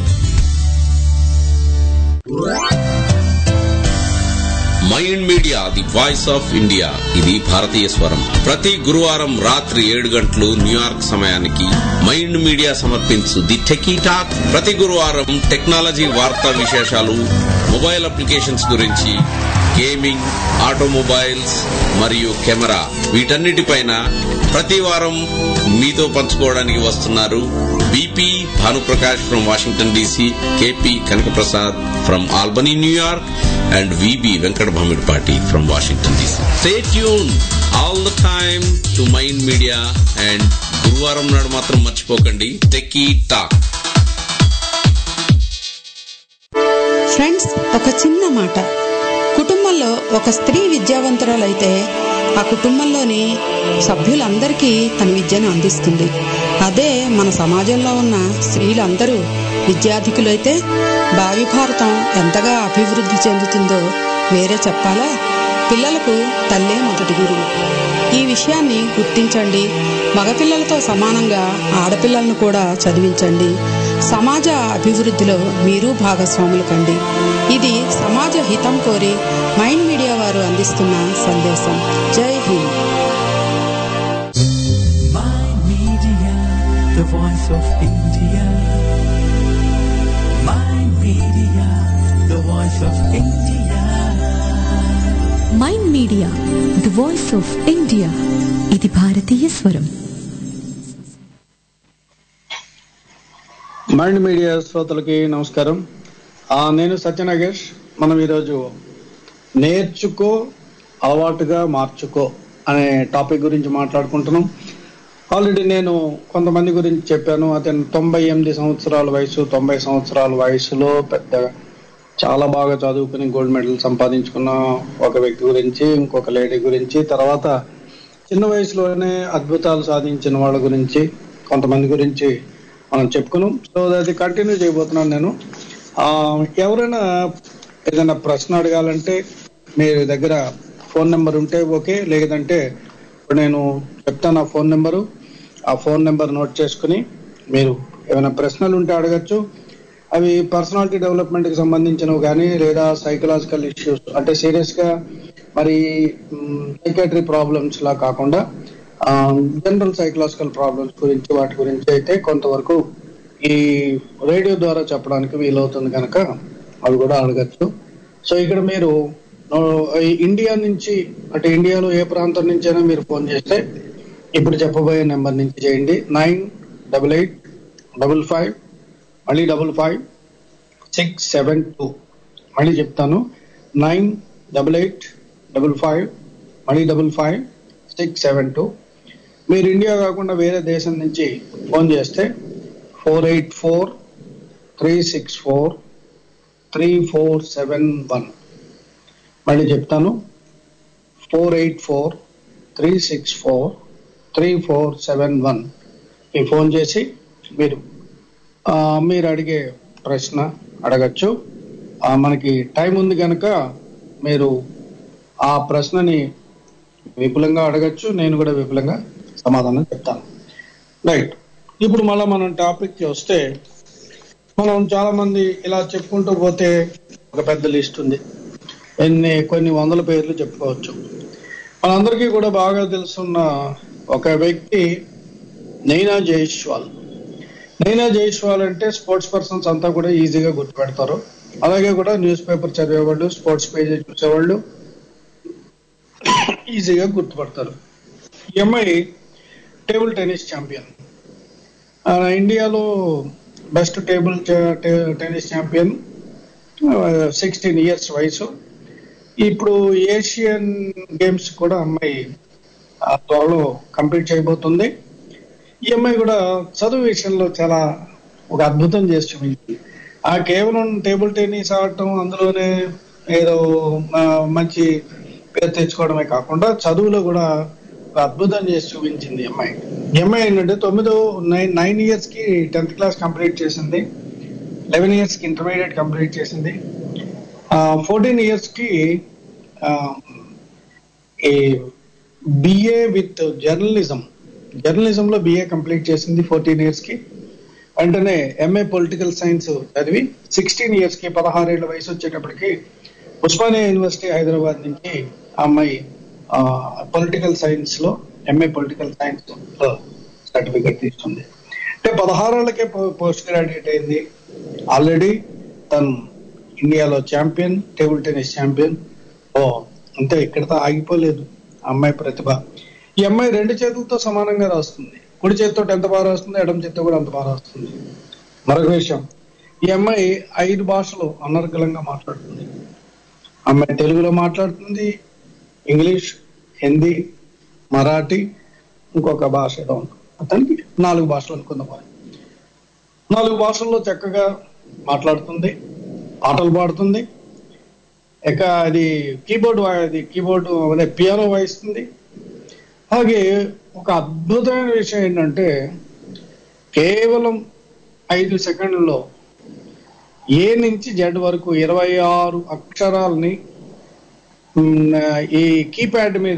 mind media the voice of India ఇది భారతీయ స్వరం ప్రతి గురువారం రాత్రి ఏడు గంటలు న్యూయార్క్ సమయానికి మైండ్ మీడియా సమర్పించు ది టెకీ టాక్ ప్రతి గురువారం టెక్నాలజీ వార్తా విశేషాలు మొబైల్ అప్లికేషన్స్ గురించి గేమింగ్ ఆటోమొబైల్స్ మరియు కెమెరా వీటన్నిటిపైన ప్రతి వారం మీతో పంచుకోవడానికి వస్తున్నారు BP Bhanuprakash from Washington DC KP Kanaka Prasad from Albany New York and V B Venkata Bhamidipati from Washington D C stay tune all the time to mind media and గురువారం నాడు మాత్రం మర్చిపోకండి టెకీ టాక్ ఫ్రెండ్స్ ఒక చిన్న మాట కుటుంబంలో ఒక స్త్రీ విద్యావంతురాలైతే ఆ కుటుంబంలోని సభ్యులందరికీ తన విద్యను అందిస్తుంది అదే మన సమాజంలో ఉన్న స్త్రీలందరూ విద్యాధికులైతే భావి భారతం ఎంతగా అభివృద్ధి చెందుతుందో వేరే చెప్పాలా పిల్లలకు తల్లే మొదటి గురువు ఈ విషయాన్ని గుర్తించండి మగపిల్లలతో సమానంగా ఆడపిల్లలను కూడా చదివించండి సమాజ అభివృద్ధిలో మీరు భాగస్వాములు కండి ఇది సమాజ హితం కోరి మైండ్ మీడియా వారు అందిస్తున్న సందేశం Jai Hind Mind Media, the voice of India. Mind Media, the voice of India. Mind media the voice of India ఇది భారతీయ స్వరం మైండ్ మీడియా శ్రోతలకి నమస్కారం ఆ, నేను సత్యనాగేష్ మనం ఈరోజు నేర్చుకో అలవాటుగా మార్చుకో అనే టాపిక్ గురించి మాట్లాడుకుంటున్నాం ఆల్రెడీ నేను కొంతమంది గురించి చెప్పాను అతను తొంభై ఎనిమిది సంవత్సరాల వయసు తొంభై సంవత్సరాల వయసులో పెద్ద చాలా బాగా చదువుకుని గోల్డ్ మెడల్ సంపాదించుకున్న ఒక వ్యక్తి గురించి ఇంకొక లేడీ గురించి తర్వాత చిన్న వయసులోనే అద్భుతాలు సాధించిన వాళ్ళ గురించి కొంతమంది గురించి మనం చెప్పుకున్నాం సో అది కంటిన్యూ చేయబోతున్నాను నేను ఆ, ఎవరైనా ఏదైనా ప్రశ్న అడగాలంటే మీ దగ్గర ఫోన్ నెంబర్ ఉంటే ఓకే లేదంటే ఇప్పుడు నేను చెప్తాను ఆ ఫోన్ నెంబరు ఆ ఫోన్ నెంబర్ నోట్ చేసుకుని మీరు ఏమైనా ప్రశ్నలు ఉంటే అడగచ్చు అవి పర్సనాలిటీ డెవలప్మెంట్ కి సంబంధించినవి కానీ లేదా సైకలాజికల్ ఇష్యూస్ అంటే సీరియస్ గా మరి సైకాట్రీ ప్రాబ్లమ్స్ లా కాకుండా జనరల్ సైకలాజికల్ ప్రాబ్లమ్స్ గురించి వాటి గురించి అయితే కొంతవరకు ఈ రేడియో ద్వారా చెప్పడానికి వీలవుతుంది కనుక అవి కూడా అడగచ్చు సో ఇక్కడ మీరు ఆ, ఈ ఇండియా నుంచి అంటే ఇండియాలో ఏ ప్రాంతం నుంచైనా మీరు ఫోన్ చేస్తే ఇప్పుడు చెప్పబోయే నెంబర్ నుంచి చేయండి nine double eight double five మళ్ళీ double five six seven two మళ్ళీ చెప్తాను nine double eight double five మళ్ళీ double five six seven two మీరు ఇండియా కాకుండా వేరే దేశం నుంచి ఫోన్ చేస్తే four eight four three six four three four seven one మళ్ళీ చెప్తాను four eight four three six four three four seven one ఈ ఫోన్ చేసి మీరు ఆ, మీరు అడిగే ప్రశ్న అడగచ్చు ఆ, మనకి టైం ఉంది కనుక మీరు ఆ ప్రశ్నని విపులంగా అడగచ్చు నేను కూడా విపులంగా సమాధానం చెప్తాను రైట్ ఇప్పుడు మళ్ళీ మనం టాపిక్ వస్తే మనం చాలా మంది ఇలా చెప్పుకుంటూ పోతే ఒక పెద్ద లిస్ట్ ఉంది ఎన్ని కొన్ని వందల పేర్లు చెప్పుకోవచ్చు మనందరికీ కూడా బాగా తెలుసున్న ఒక వ్యక్తి నైనా జైష్వాల్ నైనా జైష్వాల్ అంటే స్పోర్ట్స్ పర్సన్స్ అంతా కూడా ఈజీగా గుర్తుపెడతారు అలాగే కూడా న్యూస్ పేపర్ చదివేవాళ్ళు స్పోర్ట్స్ పేజ్ చూసేవాళ్ళు ఈజీగా గుర్తుపడతారు ఈ అమ్మాయి టేబుల్ టెన్నిస్ ఛాంపియన్ ఆ, ఇండియాలో best table tennis champion sixteen years వయసు ఇప్పుడు ఏషియన్ గేమ్స్ కూడా అమ్మాయి ఆ, త్వరలో కంప్లీట్ చేయబోతుంది ఈ అమ్మాయి కూడా చదువు విషయంలో చాలా ఒక అద్భుతం చేసి చూపించింది ఆ కేవలం టేబుల్ టెన్నిస్ ఆడటం అందులోనే ఏదో ఆ, మంచి పేరు తెచ్చుకోవడమే కాకుండా చదువులో కూడా ఒక అద్భుతం చేసి చూపించింది ఈ అమ్మాయి ఎంఐ ఏంటంటే తొమ్మిదో నైన్ నైన్ ఇయర్స్ కి టెన్త్ క్లాస్ కంప్లీట్ చేసింది లెవెన్ ఇయర్స్ కి ఇంటర్మీడియట్ కంప్లీట్ చేసింది ఫోర్టీన్ ఇయర్స్ కి ఈ బిఏ విత్ జర్నలిజం జర్నలిజం లో బిఏ కంప్లీట్ చేసింది ఫోర్టీన్ ఇయర్స్ కి వెంటనే ఎంఏ పొలిటికల్ సైన్స్ చదివి సిక్స్టీన్ ఇయర్స్ కి పదహారేళ్ల వయసు వచ్చేటప్పటికి ఉస్మానియా యూనివర్సిటీ హైదరాబాద్ నుంచి ఆ అమ్మాయి పొలిటికల్ సైన్స్ లో ఎంఏ పొలిటికల్ సైన్స్ లో సర్టిఫికెట్ తీసుకుంది అంటే పదహారేళ్లకే పోస్ట్ గ్రాడ్యుయేట్ అయింది ఆల్రెడీ తను ఇండియాలో ఛాంపియన్ టేబుల్ టెన్నిస్ ఛాంపియన్ ఓ అంతే ఇక్కడతో ఆగిపోలేదు ఆ అమ్మాయి ప్రతిభ ఈ అమ్మాయి రెండు చేతులతో సమానంగా రాస్తుంది కుడి చేతితో ఎంత బాగా రాస్తుంది ఎడమ చేతితో కూడా అంత బాగా రాస్తుంది మరొక విషయం ఈ అమ్మాయి ఐదు భాషలు అనర్గళంగా మాట్లాడుతుంది అమ్మాయి తెలుగులో మాట్లాడుతుంది ఇంగ్లీష్ హిందీ మరాఠీ ఇంకొక భాష ఏదో ఉంది. అతనికి నాలుగు భాషలు అనుకుందాం మరి. నాలుగు భాషల్లో చక్కగా మాట్లాడుతుంది పాటలు పాడుతుంది ఇక అది కీబోర్డ్ వా- అది కీబోర్డ్ అదే పియానో వాయిస్తుంది అలాగే ఒక అద్భుతమైన విషయం ఏంటంటే కేవలం ఐదు సెకండ్లలో ఏ నుంచి జెడ్ వరకు ఇరవై ఆరు అక్షరాలని మ్, ఈ కీప్యాడ్ మీద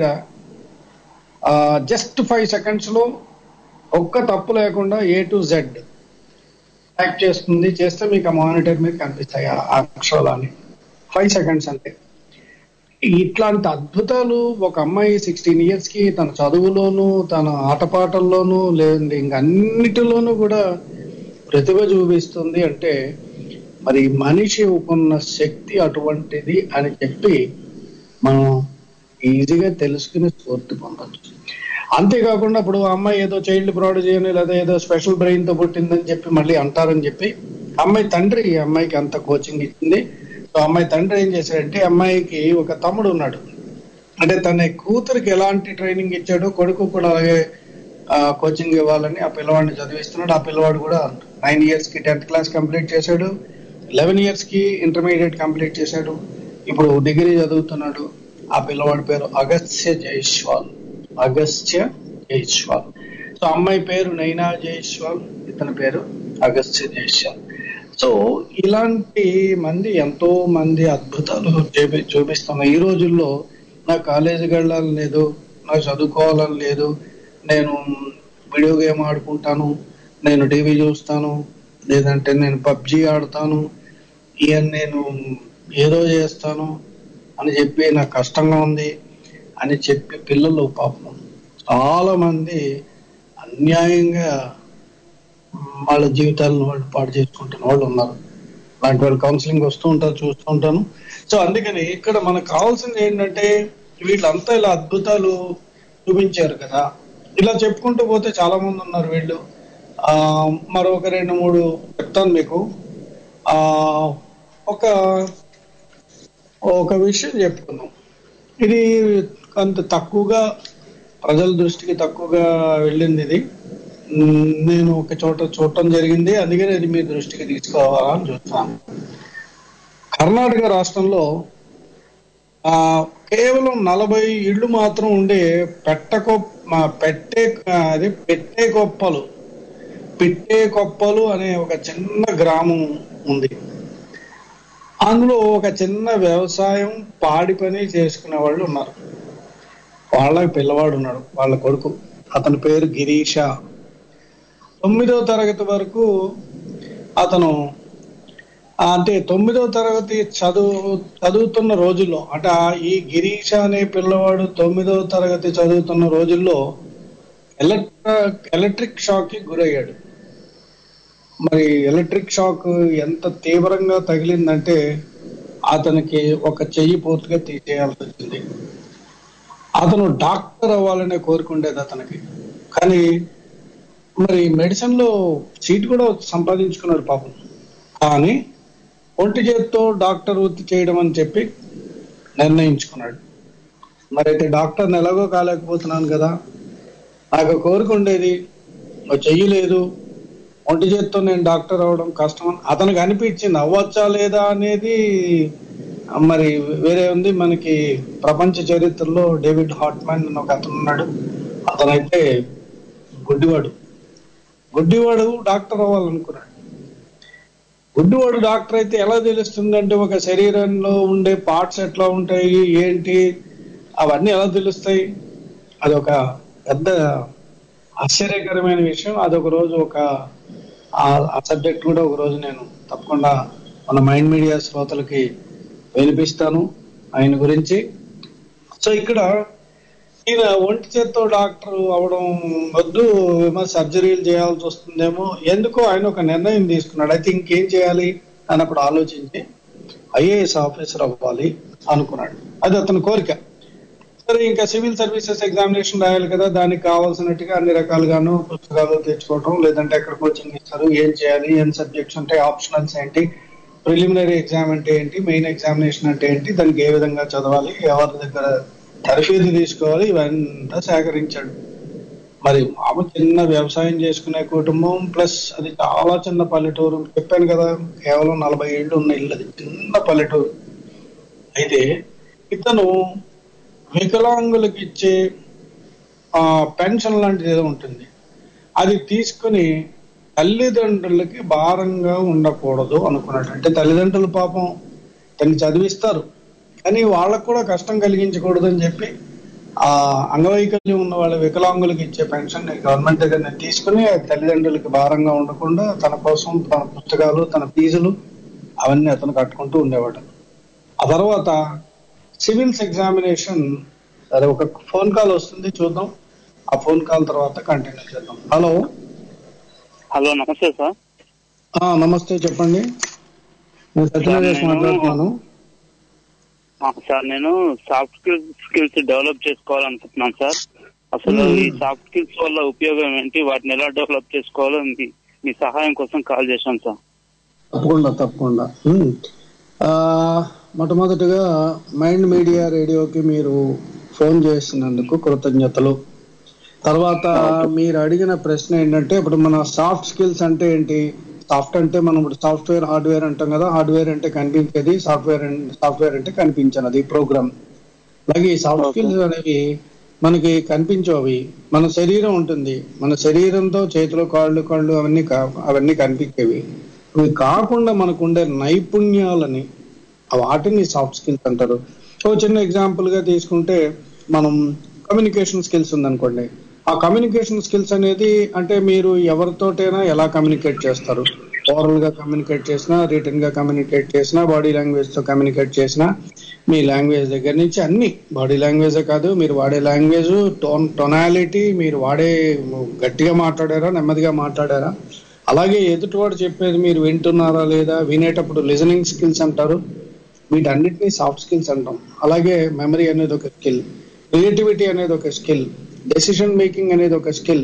జస్ట్ ఫైవ్ సెకండ్స్ లో ఒక్క తప్పు లేకుండా ఏ టు జెడ్ టైప్ చేస్తుంది చేస్తే మీకు ఆ మానిటర్ మీద కనిపిస్తాయి ఆ అక్షరాలని ఫైవ్ సెకండ్స్ అంటే ఇట్లాంటి అద్భుతాలు ఒక అమ్మాయి సిక్స్టీన్ ఇయర్స్ కి తన చదువులోను తన ఆటపాటల్లోనూ లేదండి ఇంక అన్నిటిలోనూ కూడా ప్రతిభ చూపిస్తుంది అంటే మరి మనిషి ఉన్న శక్తి అటువంటిది అని చెప్పి మనం ఈజీగా తెలుసుకుని స్ఫూర్తి పొందొచ్చు అంతేకాకుండా ఇప్పుడు ఆ అమ్మాయి ఏదో చైల్డ్ ప్రాడజీ అని లేదా ఏదో స్పెషల్ బ్రెయిన్ తో పుట్టిందని చెప్పి మళ్ళీ అంటారని చెప్పి అమ్మాయి తండ్రి ఈ అమ్మాయికి అంత కోచింగ్ ఇచ్చింది సో అమ్మాయి తండ్రి ఏం చేశాడంటే అమ్మాయికి ఒక తమ్ముడు ఉన్నాడు అంటే తన కూతురికి ఎలాంటి ట్రైనింగ్ ఇచ్చాడో కొడుకు కూడా అలాగే కోచింగ్ ఇవ్వాలని ఆ పిల్లవాడిని చదివిస్తున్నాడు ఆ పిల్లవాడు కూడా నైన్ ఇయర్స్ కి టెన్త్ క్లాస్ కంప్లీట్ చేశాడు లెవెన్ ఇయర్స్ కి ఇంటర్మీడియట్ కంప్లీట్ చేశాడు ఇప్పుడు డిగ్రీ చదువుతున్నాడు ఆ పిల్లవాడి పేరు అగస్త్య జైస్వాల్ అగస్త్య జైస్వాల్ సో అమ్మాయి పేరు నైనా జైస్వాల్ ఇతని పేరు అగస్త్య జైస్వాల్ సో ఇలాంటి మంది ఎంతో మంది అద్భుతాలు చూపి చూపిస్తున్నారు ఈ రోజుల్లో నాకు కాలేజీకి వెళ్ళాలని లేదు నాకు చదువుకోవాలని లేదు నేను వీడియో గేమ్ ఆడుకుంటాను నేను టీవీ చూస్తాను లేదంటే నేను పబ్జి ఆడతాను ఇక నేను ఏదో చేస్తాను అని చెప్పి నాకు కష్టంగా ఉంది అని చెప్పి పిల్లలు పాపం చాలా మంది అన్యాయంగా వాళ్ళ జీవితాలను వాళ్ళు పాడు చేసుకుంటున్న వాళ్ళు ఉన్నారు అలాంటి వాళ్ళు కౌన్సిలింగ్ వస్తూ ఉంటారు చూస్తూ ఉంటాను సో అందుకని ఇక్కడ మనకు కావాల్సింది ఏంటంటే వీళ్ళంతా ఇలా అద్భుతాలు చూపించారు కదా ఇలా చెప్పుకుంటూ పోతే చాలా మంది ఉన్నారు వీళ్ళు ఆ మరొక రెండు మూడు చెప్తాను మీకు ఆ ఒక ఒక విషయం చెప్పుకుందాం ఇది కొంత తక్కువగా ప్రజల దృష్టికి తక్కువగా వెళ్ళింది ఇది మ్, నేను ఒక చోట చూడటం జరిగింది అందుకని ఇది మీ దృష్టికి తీసుకోవాలని చూస్తాను కర్ణాటక రాష్ట్రంలో ఆ కేవలం నలభై ఇళ్ళు మాత్రం ఉండే పెట్టకొ ఆ, పెట్టే ఆ, అది పెట్టే కొప్పలు పెట్టే కొప్పలు అనే ఒక చిన్న గ్రామం ఉంది అందులో ఒక చిన్న వ్యవసాయం పాడి పని చేసుకునే వాళ్ళు ఉన్నారు వాళ్ళ పిల్లవాడు ఉన్నాడు వాళ్ళ కొడుకు అతని పేరు గిరీష తొమ్మిదో తరగతి వరకు అతను ఆ, అంటే తొమ్మిదో తరగతి చదువు చదువుతున్న రోజుల్లో అంటే ఆ ఈ గిరీష అనే పిల్లవాడు తొమ్మిదో తరగతి చదువుతున్న రోజుల్లో ఎలక్ట్రిక్ ఎలక్ట్రిక్ షాక్ కి గురయ్యాడు మరి ఎలక్ట్రిక్ షాక్ ఎంత తీవ్రంగా తగిలిందంటే అతనికి ఒక చెయ్యి పూర్తిగా తీసేయాల్సి వచ్చింది అతను డాక్టర్ అవ్వాలనే కోరుకుండేది అతనికి కానీ మరి మెడిసిన్ లో సీట్ కూడా సంపాదించుకున్నాడు పాపం కానీ ఒంటి చేత్తో డాక్టర్ వృత్తి చేయడం అని చెప్పి నిర్ణయించుకున్నాడు మరి అయితే డాక్టర్ ఎలాగో కాలేకపోతున్నాను కదా నాకు కోరిక ఉండేది నువ్వు చెయ్యలేదు ఒంటి చేత్తో నేను డాక్టర్ అవ్వడం కష్టం అని అతనికి అనిపించింది అవ్వచ్చా లేదా అనేది మరి వేరే ఉంది మనకి ప్రపంచ చరిత్రలో డేవిడ్ హాట్మాన్ అని ఒక అతను ఉన్నాడు అతనైతే గుడ్డివాడు గుడ్డివాడు డాక్టర్ అవ్వాలనుకున్నాడు గుడ్డివాడు డాక్టర్ అయితే ఎలా తెలుస్తుందంటే ఒక శరీరంలో ఉండే పార్ట్స్ ఎట్లా ఉంటాయి ఏంటి అవన్నీ ఎలా తెలుస్తాయి అదొక పెద్ద ఆశ్చర్యకరమైన విషయం అదొక రోజు ఒక ఆ సబ్జెక్ట్ కూడా ఒక రోజు నేను తప్పకుండా మన మైండ్ మీడియా శ్రోతలకి వినిపిస్తాను ఆయన గురించి సో ఇక్కడ ఈయన ఒంటి చేత్తో డాక్టర్ అవడం వద్దు ఏమో సర్జరీలు చేయాల్సి వస్తుందేమో ఎందుకో ఆయన ఒక నిర్ణయం తీసుకున్నాడు అయితే ఇంకేం చేయాలి అన్నప్పుడు ఆలోచించి ఐఏఎస్ ఆఫీసర్ అవ్వాలి అనుకున్నాడు అది అతని కోరిక సరే ఇంకా సివిల్ సర్వీసెస్ ఎగ్జామినేషన్ రాయాలి కదా దానికి కావాల్సినట్టుగా అన్ని రకాలుగాను పుస్తకాలు తెచ్చుకోవటం లేదంటే ఎక్కడ కోచింగ్ ఇస్తారు ఏం చేయాలి ఏం సబ్జెక్ట్స్ ఉంటాయి ఆప్షనల్స్ ఏంటి ప్రిలిమినరీ ఎగ్జామ్ అంటే ఏంటి మెయిన్ ఎగ్జామినేషన్ అంటే ఏంటి దానికి ఏ విధంగా చదవాలి ఎవరి దగ్గర తరఫీదు తీసుకోవాలి ఇవంతా సేకరించాడు మరి మామ చిన్న వ్యవసాయం చేసుకునే కుటుంబం ప్లస్ అది చాలా చిన్న పల్లెటూరు చెప్పాను కదా కేవలం నలభై ఏళ్ళు ఉన్న ఇల్లు అది చిన్న పల్లెటూరు అయితే ఇతను వికలాంగులకు ఇచ్చే ఆ పెన్షన్ లాంటిది ఏదో ఉంటుంది అది తీసుకుని తల్లిదండ్రులకి భారంగా ఉండకూడదు అనుకున్నాడు అంటే తల్లిదండ్రులు పాపం తన్ని చదివిస్తారు కానీ వాళ్ళకు కూడా కష్టం కలిగించకూడదు అని చెప్పి ఆ అంగవైకల్యం ఉన్న వాళ్ళ వికలాంగులకు ఇచ్చే పెన్షన్ గవర్నమెంట్ దగ్గర తీసుకుని తల్లిదండ్రులకి భారంగా ఉండకుండా తన కోసం తన పుస్తకాలు తన ఫీజులు అవన్నీ అతను కట్టుకుంటూ ఉండేవాడు ఆ తర్వాత సివిల్స్ ఎగ్జామినేషన్ సరే ఒక ఫోన్ కాల్ వస్తుంది చూద్దాం ఆ ఫోన్ కాల్ తర్వాత కంటిన్యూ చేద్దాం హలో హలో నమస్తే సార్ ఆ, నమస్తే చెప్పండి నేను సత్యనారాయణ నేను- మాట్లాడుతున్నాను ఆ, సార్ నేను సాఫ్ట్ స్కిల్స్ స్కిల్స్ డెవలప్ చేసుకోవాలనుకుంటున్నాను సార్ అసలు మ్మ్. ఈ సాఫ్ట్ స్కిల్స్ వల్ల ఉపయోగం ఏంటి వాటిని ఎలా డెవలప్ చేసుకోవాలో మీ మీ సహాయం కోసం కాల్ చేశాను సార్ తప్పకుండా తప్పకుండా ఉమ్. ఆ, మొట్టమొదటిగా మైండ్ మీడియా రేడియోకి మీరు ఫోన్ చేసినందుకు కృతజ్ఞతలు తర్వాత మీరు అడిగిన ప్రశ్న ఏంటంటే ఇప్పుడు మన సాఫ్ట్ స్కిల్స్ అంటే ఏంటి సాఫ్ట్ అంటే మనం ఇప్పుడు సాఫ్ట్వేర్ హార్డ్వేర్ అంటాం కదా హార్డ్వేర్ అంటే కనిపించేది సాఫ్ట్వేర్ సాఫ్ట్వేర్ అంటే కనిపించనది ప్రోగ్రామ్ అలాగే ఈ సాఫ్ట్ స్కిల్స్ అనేవి మనకి కనిపించవు అవి మన శరీరం ఉంటుంది మన శరీరంతో చేతులు కాళ్ళు కాళ్ళు అవన్నీ కా- అవన్నీ కనిపించేవి ఇవి కాకుండా మనకు ఉండే నైపుణ్యాలని ఆ వాటిని సాఫ్ట్ స్కిల్స్ అంటారు ఓ చిన్న ఎగ్జాంపుల్ గా తీసుకుంటే మనం కమ్యూనికేషన్ స్కిల్స్ ఉందనుకోండి ఆ కమ్యూనికేషన్ స్కిల్స్ అనేది అంటే మీరు ఎవరితోటైనా ఎలా కమ్యూనికేట్ చేస్తారు ఓరల్ గా కమ్యూనికేట్ చేసినా రిటర్న్ గా కమ్యూనికేట్ చేసినా బాడీ లాంగ్వేజ్ తో కమ్యూనికేట్ చేసినా మీ లాంగ్వేజ్ దగ్గర నుంచి అన్ని బాడీ లాంగ్వేజే కాదు మీరు వాడే లాంగ్వేజ్ టోన్ టొనాలిటీ మీరు వాడే గట్టిగా మాట్లాడారా నెమ్మదిగా మాట్లాడారా అలాగే ఎదుటివాడు చెప్పేది మీరు వింటున్నారా లేదా వినేటప్పుడు లిజనింగ్ స్కిల్స్ అంటారు వీటన్నిటిని సాఫ్ట్ స్కిల్స్ అంటాం అలాగే మెమరీ అనేది ఒక స్కిల్ క్రియేటివిటీ అనేది ఒక స్కిల్ డెసిషన్ మేకింగ్ అనేది ఒక స్కిల్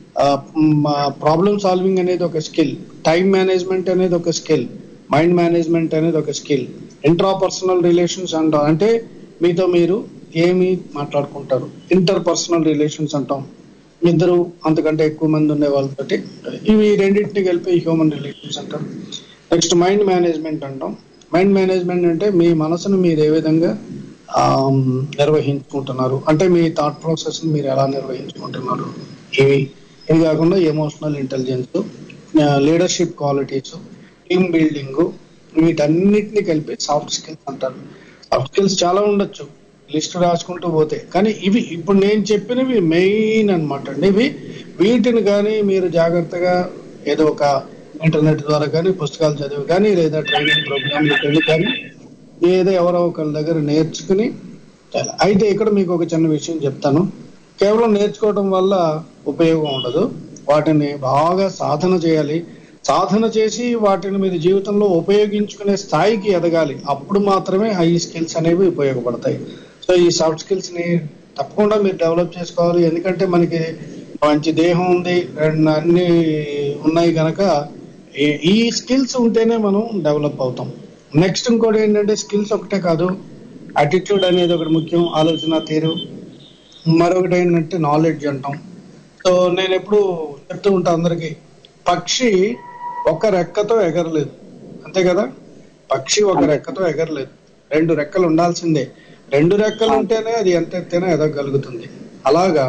ప్రాబ్లమ్ సాల్వింగ్ అనేది ఒక స్కిల్ టైం మేనేజ్మెంట్ అనేది ఒక స్కిల్ మైండ్ మేనేజ్మెంట్ అనేది ఒక స్కిల్ ఇంట్రాపర్సనల్ రిలేషన్స్ అంటాం అంటే మీతో మీరు ఏమి మాట్లాడుకుంటారు ఇంటర్ పర్సనల్ రిలేషన్స్ అంటాం ఇద్దరు అంతకంటే ఎక్కువ మంది ఉండే వాళ్ళతోటి ఇవి రెండింటిని కలిపి హ్యూమన్ రిలేషన్స్ అంటారు నెక్స్ట్ మైండ్ మేనేజ్మెంట్ అంటాం మైండ్ మేనేజ్మెంట్ అంటే మీ మనసును మీరు ఏ విధంగా ఆమ్, నిర్వహించుకుంటున్నారు అంటే మీ థాట్ ప్రాసెస్ మీరు ఎలా నిర్వహించుకుంటున్నారు ఇవి ఇవి కాకుండా emotional intelligence leadership qualities team building వీటన్నిటిని కలిపి సాఫ్ట్ స్కిల్స్ అంటారు సాఫ్ట్ స్కిల్స్ చాలా ఉండొచ్చు లిస్ట్ రాసుకుంటూ పోతే కానీ ఇవి ఇప్పుడు నేను చెప్పినవి మెయిన్ అన్నమాట అండి ఇవి వీటిని కానీ మీరు జాగ్రత్తగా ఏదో ఒక ఇంటర్నెట్ ద్వారా కానీ పుస్తకాలు చదివి కానీ లేదా ట్రైనింగ్ ప్రోగ్రామ్లకు వెళ్ళి కానీ ఏదో ఎవరో ఒకరి దగ్గర నేర్చుకుని చాలా. అయితే ఇక్కడ మీకు ఒక చిన్న విషయం చెప్తాను కేవలం నేర్చుకోవడం వల్ల ఉపయోగం ఉండదు వాటిని బాగా సాధన చేయాలి సాధన చేసి వాటిని మీరు జీవితంలో ఉపయోగించుకునే స్థాయికి ఎదగాలి అప్పుడు మాత్రమే ఆ ఈ స్కిల్స్ అనేవి ఉపయోగపడతాయి సో ఈ సాఫ్ట్ స్కిల్స్ ని తప్పకుండా మీరు డెవలప్ చేసుకోవాలి ఎందుకంటే మనకి మంచి దేహం ఉంది అండ్ అన్ని ఉన్నాయి కనుక ఈ- ఈ స్కిల్స్ ఉంటేనే మనం డెవలప్ అవుతాం నెక్స్ట్ ఇంకోటి ఏంటంటే స్కిల్స్ ఒకటే కాదు అటిట్యూడ్ అనేది ఒకటి ముఖ్యం ఆలోచన తీరు మరొకటి ఏంటంటే నాలెడ్జ్ అంటాం సో నేను ఎప్పుడు చెప్తూ ఉంటా అందరికి పక్షి ఒక రెక్కతో ఎగరలేదు అంతే కదా పక్షి ఒక రెక్కతో ఎగరలేదు రెండు రెక్కలు ఉండాల్సిందే రెండు రెక్కలు ఉంటేనే అది ఎంత ఎత్తైనా ఎదగలుగుతుంది అలాగా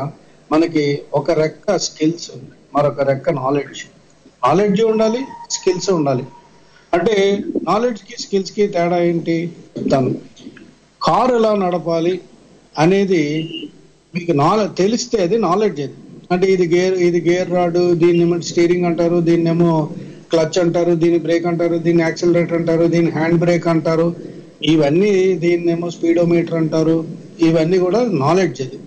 మనకి ఒక రెక్క స్కిల్స్ ఉంది మరొక రెక్క నాలెడ్జ్ నాలెడ్జ్ ఉండాలి స్కిల్స్ ఉండాలి అంటే నాలెడ్జ్ కి స్కిల్స్ కి తేడా ఏంటి చెప్తాను కారు ఎలా నడపాలి అనేది మీకు నాలెడ్జ్ తెలిస్తే అది నాలెడ్జ్ అది అంటే ఇది గేర్ ఇది గేర్ రాడ్ దీన్ని స్టీరింగ్ అంటారు దీన్నేమో క్లచ్ అంటారు దీన్ని బ్రేక్ అంటారు దీన్ని యాక్సిలరేటర్ అంటారు దీన్ని హ్యాండ్ బ్రేక్ అంటారు ఇవన్నీ దీన్నేమో స్పీడోమీటర్ అంటారు ఇవన్నీ కూడా నాలెడ్జ్ అది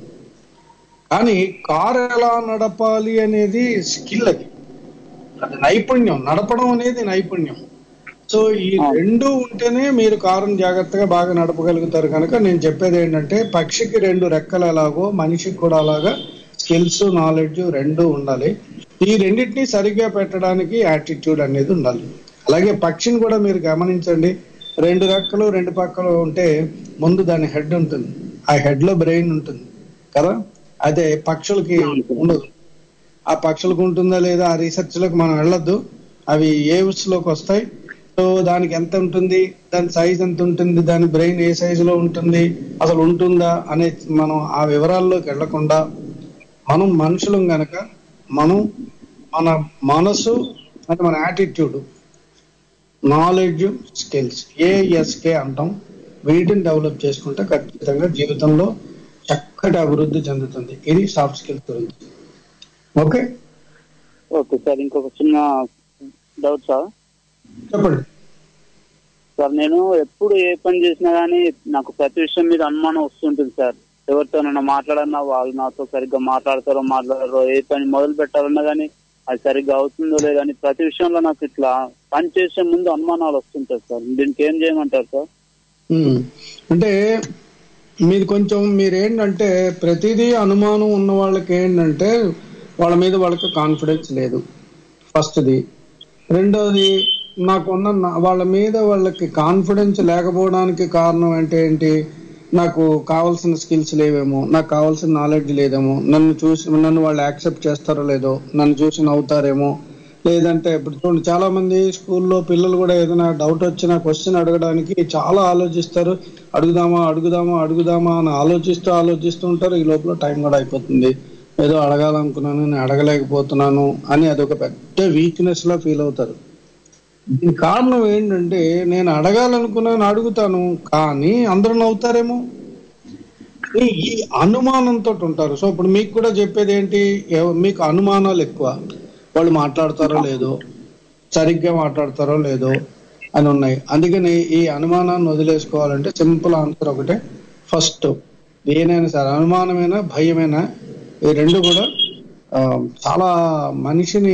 కానీ కారు ఎలా నడపాలి అనేది స్కిల్ అది అది నైపుణ్యం నడపడం అనేది నైపుణ్యం సో ఈ రెండు ఉంటేనే మీరు కారుని జాగ్రత్తగా బాగా నడపగలుగుతారు కనుక నేను చెప్పేది ఏంటంటే పక్షికి రెండు రెక్కలు ఎలాగో మనిషికి కూడా అలాగా స్కిల్స్ నాలెడ్జ్ రెండు ఉండాలి ఈ రెండింటిని సరిగ్గా పెట్టడానికి యాటిట్యూడ్ అనేది ఉండాలి అలాగే పక్షిని కూడా మీరు గమనించండి రెండు రెక్కలు రెండు పక్కలు ఉంటే ముందు దాని హెడ్ ఉంటుంది ఆ హెడ్ లో బ్రెయిన్ ఉంటుంది కదా అదే పక్షులకి ఉండదు ఆ పక్షులకు ఉంటుందా లేదా ఆ రీసెర్చ్ లోకి మనం వెళ్ళొద్దు అవి ఏవ్స్ లోకి వస్తాయి సో దానికి ఎంత ఉంటుంది దాని సైజ్ ఎంత ఉంటుంది దాని బ్రెయిన్ ఏ సైజు లో ఉంటుంది అసలు ఉంటుందా అనే మనం ఆ వివరాల్లోకి వెళ్లకుండా మనం మనుషులం గనక మనం మన మనసు అంటే మన యాటిట్యూడ్ నాలెడ్జ్ స్కిల్స్ ఏఎస్కే అంటాం వీటిని డెవలప్ చేసుకుంటే ఖచ్చితంగా జీవితంలో చక్కటి అభివృద్ధి చెందుతుంది ఇది సాఫ్ట్ స్కిల్స్ గురించి ఓకే ఓకే సార్ ఇంకొక చిన్న డౌట్ సార్ చెప్పండి సార్ నేను ఎప్పుడు ఏ పని చేసినా గానీ నాకు ప్రతి విషయం మీద అనుమానం వస్తుంటుంది సార్ ఎవరితోనైనా మాట్లాడన్నా వాళ్ళు నాతో సరిగ్గా మాట్లాడతారో మాట్లాడారో ఏ పని మొదలు పెట్టాలన్నా గానీ అది సరిగ్గా అవుతుందో లేదని ప్రతి విషయంలో నాకు ఇట్లా పని చేసే ముందు అనుమానాలు వస్తుంటాయి సార్ దీనికి ఏం చేయమంటారు సార్ ఉమ్. అంటే మీది కొంచెం మీరేంటంటే ప్రతిదీ అనుమానం ఉన్న వాళ్ళకి ఏంటంటే వాళ్ళ మీద వాళ్ళకి కాన్ఫిడెన్స్ లేదు ఫస్ట్ది రెండోది నాకున్న నా- వాళ్ళ మీద వాళ్ళకి కాన్ఫిడెన్స్ లేకపోవడానికి కారణం అంటే ఏంటి నాకు కావాల్సిన స్కిల్స్ లేవేమో నాకు కావాల్సిన నాలెడ్జ్ లేదేమో నన్ను చూసి నన్ను వాళ్ళు యాక్సెప్ట్ చేస్తారో లేదో నన్ను చూసి నవ్వుతారేమో లేదంటే ఇప్పుడు చూడండి చాలా మంది స్కూల్లో పిల్లలు కూడా ఏదైనా డౌట్ వచ్చినా క్వశ్చన్ అడగడానికి చాలా ఆలోచిస్తారు అడుగుదామా అడుగుదామా అడుగుదామా అని ఆలోచిస్తూ ఆలోచిస్తూ ఉంటారు ఈ లోపల టైం కూడా అయిపోతుంది ఏదో అడగాలనుకున్నాను నేను అడగలేకపోతున్నాను అని అదొక పెద్ద వీక్నెస్ లా ఫీల్ అవుతారు దీని కారణం ఏంటంటే నేను అడగాలనుకున్నాను అడుగుతాను కానీ అందరూ నవ్వుతారేమో ఈ ఈ అనుమానంతో ఉంటారు సో ఇప్పుడు మీకు కూడా చెప్పేది ఏంటి ఎవ- మీకు అనుమానాలు ఎక్కువ వాళ్ళు మాట్లాడతారో లేదో సరిగ్గా మాట్లాడతారో లేదో అని ఉన్నాయి అందుకని ఈ అనుమానాన్ని వదిలేసుకోవాలంటే సింపుల్ ఆన్సర్ ఒకటే ఫస్ట్ దేనైనా సరే అనుమానమైనా భయమైనా ఈ రెండు కూడా ఆ, చాలా మనిషిని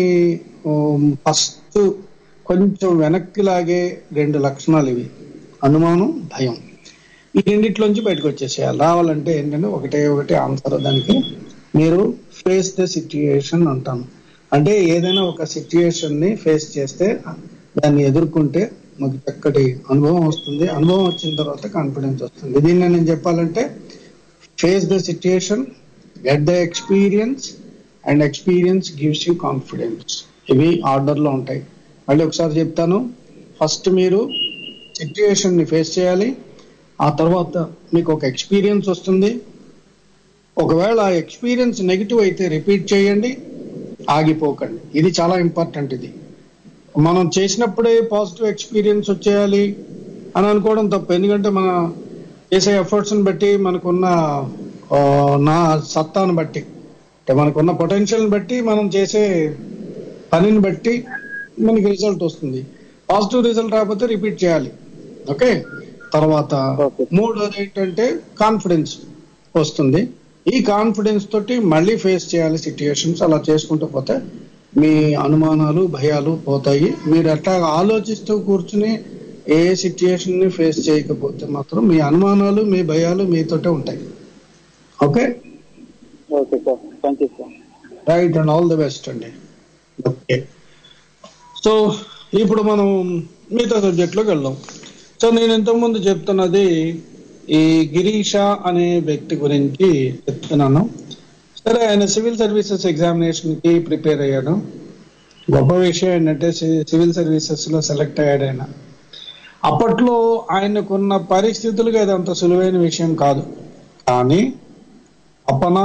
ఫస్ట్ కొంచెం వెనక్కి లాగే రెండు లక్షణాలు ఇవి అనుమానం భయం ఈ రెండిట్లోంచి బయటకు వచ్చేసేయాలి రావాలంటే ఏంటంటే ఒకటే ఒకటే ఆన్సర్ దానికి మీరు ఫేస్ ద సిచ్యుయేషన్ అంటాను అంటే ఏదైనా ఒక సిచ్యుయేషన్ ని ఫేస్ చేస్తే దాన్ని ఎదుర్కొంటే మాకు చక్కటి అనుభవం వస్తుంది అనుభవం వచ్చిన తర్వాత కాన్ఫిడెన్స్ వస్తుంది దీన్ని నేను చెప్పాలంటే face the situation get the experience and experience gives you confidence ఇవి ఆర్డర్ లో ఉంటాయి మళ్ళీ ఒకసారి చెప్తాను ఫస్ట్ మీరు సిచ్యుయేషన్ ని ఫేస్ చేయాలి ఆ తర్వాత మీకు ఒక ఎక్స్పీరియన్స్ వస్తుంది ఒకవేళ ఆ ఎక్స్పీరియన్స్ నెగిటివ్ అయితే రిపీట్ చేయండి ఆగిపోకండి ఇది చాలా ఇంపార్టెంట్ ఇది మనం చేసినప్పుడే పాజిటివ్ ఎక్స్పీరియన్స్ వచ్చేయాలి అని అనుకోవడం తప్పు ఎందుకంటే మన చేసే ఎఫర్ట్స్ ని బట్టి మనకున్న ఆ, నా సత్తాను బట్టి అంటే మనకున్న పొటెన్షియల్ బట్టి మనం చేసే పనిని బట్టి మనకి రిజల్ట్ వస్తుంది పాజిటివ్ రిజల్ట్ రాకపోతే రిపీట్ చేయాలి ఓకే తర్వాత మూడోది ఏంటంటే కాన్ఫిడెన్స్ వస్తుంది ఈ కాన్ఫిడెన్స్ తోటి మళ్ళీ ఫేస్ చేయాలి సిచ్యుయేషన్స్ అలా చేసుకుంటూ పోతే మీ అనుమానాలు భయాలు పోతాయి మీరు అట్లా ఆలోచిస్తూ కూర్చుని ఏ సిచ్యుయేషన్ ని ఫేస్ చేయకపోతే మాత్రం మీ అనుమానాలు మీ భయాలు మీతోటే ఉంటాయి okay okay sir thank you sir right and all the best అండి ఓకే సో ఇప్పుడు మనం మిగతా సబ్జెక్ట్లోకి వెళ్దాం సో నేను ఇంతకుముందు చెప్తున్నది ఈ గిరీష అనే వ్యక్తి గురించి చెప్తున్నాను సరే ఆయన సివిల్ సర్వీసెస్ ఎగ్జామినేషన్ కి ప్రిపేర్ అయ్యాడు గొప్ప విషయం ఏంటంటే సి- సివిల్ సర్వీసెస్ లో సెలెక్ట్ అయ్యాడు ఆయన అప్పట్లో ఆయనకున్న పరిస్థితులుగా అది అంత సులువైన విషయం కాదు కానీ తపన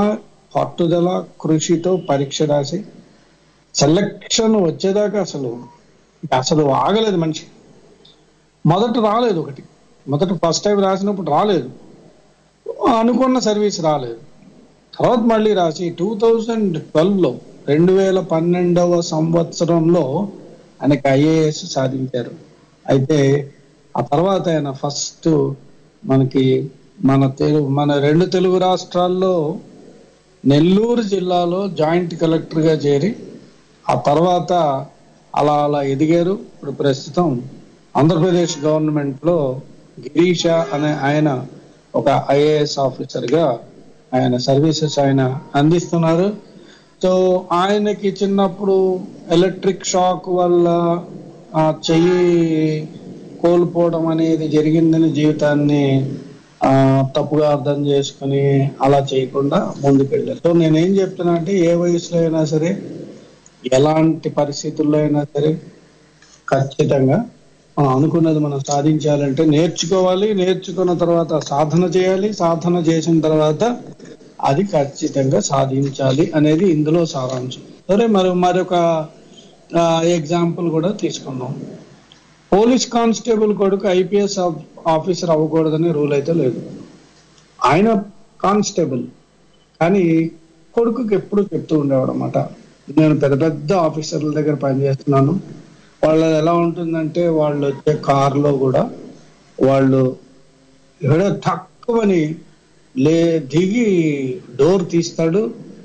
పట్టుదల కృషితో పరీక్ష రాసి సెలక్షన్ వచ్చేదాకా అసలు అసలు ఆగలేదు మనిషి మొదట రాలేదు ఒకటి మొదట ఫస్ట్ టైం రాసినప్పుడు రాలేదు అనుకున్న సర్వీస్ రాలేదు తర్వాత మళ్ళీ రాసి టూ థౌజండ్ ట్వెల్వ్లో రెండు వేల పన్నెండవ సంవత్సరంలో ఆయనకి ఐఏఎస్ సాధించారు అయితే ఆ తర్వాత ఆయన ఫస్ట్ మనకి మన తెలుగు మన రెండు తెలుగు రాష్ట్రాల్లో నెల్లూరు జిల్లాలో జాయింట్ కలెక్టర్గా చేరి ఆ తర్వాత అలా అలా ఎదిగారు ఇప్పుడు ప్రస్తుతం ఆంధ్రప్రదేశ్ గవర్నమెంట్లో గిరీష అనే ఆయన ఒక ఐఏఎస్ ఆఫీసర్గా ఆయన సర్వీసెస్ ఆయన అందిస్తున్నారు సో ఆయనకి చిన్నప్పుడు ఎలక్ట్రిక్ షాక్ వల్ల ఆ చెయ్యి కోల్పోవడం అనేది జరిగిందని జీవితాన్ని ఆ తప్పుగా అర్థం చేసుకుని అలా చేయకుండా ముందుకెళ్ళారు సో నేనేం చెప్తున్నా అంటే ఏ వయసులో అయినా సరే ఎలాంటి పరిస్థితుల్లో అయినా సరే ఖచ్చితంగా మనం అనుకున్నది మనం సాధించాలంటే నేర్చుకోవాలి నేర్చుకున్న తర్వాత సాధన చేయాలి సాధన చేసిన తర్వాత అది ఖచ్చితంగా సాధించాలి అనేది ఇందులో సారాంశం సరే మరి మరొక ఎగ్జాంపుల్ కూడా తీసుకుందాం పోలీస్ కానిస్టేబుల్ కొడుకు ఐపీఎస్ ఆఫీసర్ అవ్వకూడదని రూల్ అయితే లేదు ఆయన కానిస్టేబుల్ కానీ కొడుకుకి ఎప్పుడు చెప్తూ ఉండేవాడు అనమాట నేను పెద్ద పెద్ద ఆఫీసర్ల దగ్గర పనిచేస్తున్నాను వాళ్ళ ఎలా ఉంటుందంటే వాళ్ళు వచ్చే కారులో కూడా వాళ్ళు ఎవడో తక్కువని లే దిగి డోర్ తీస్తాడు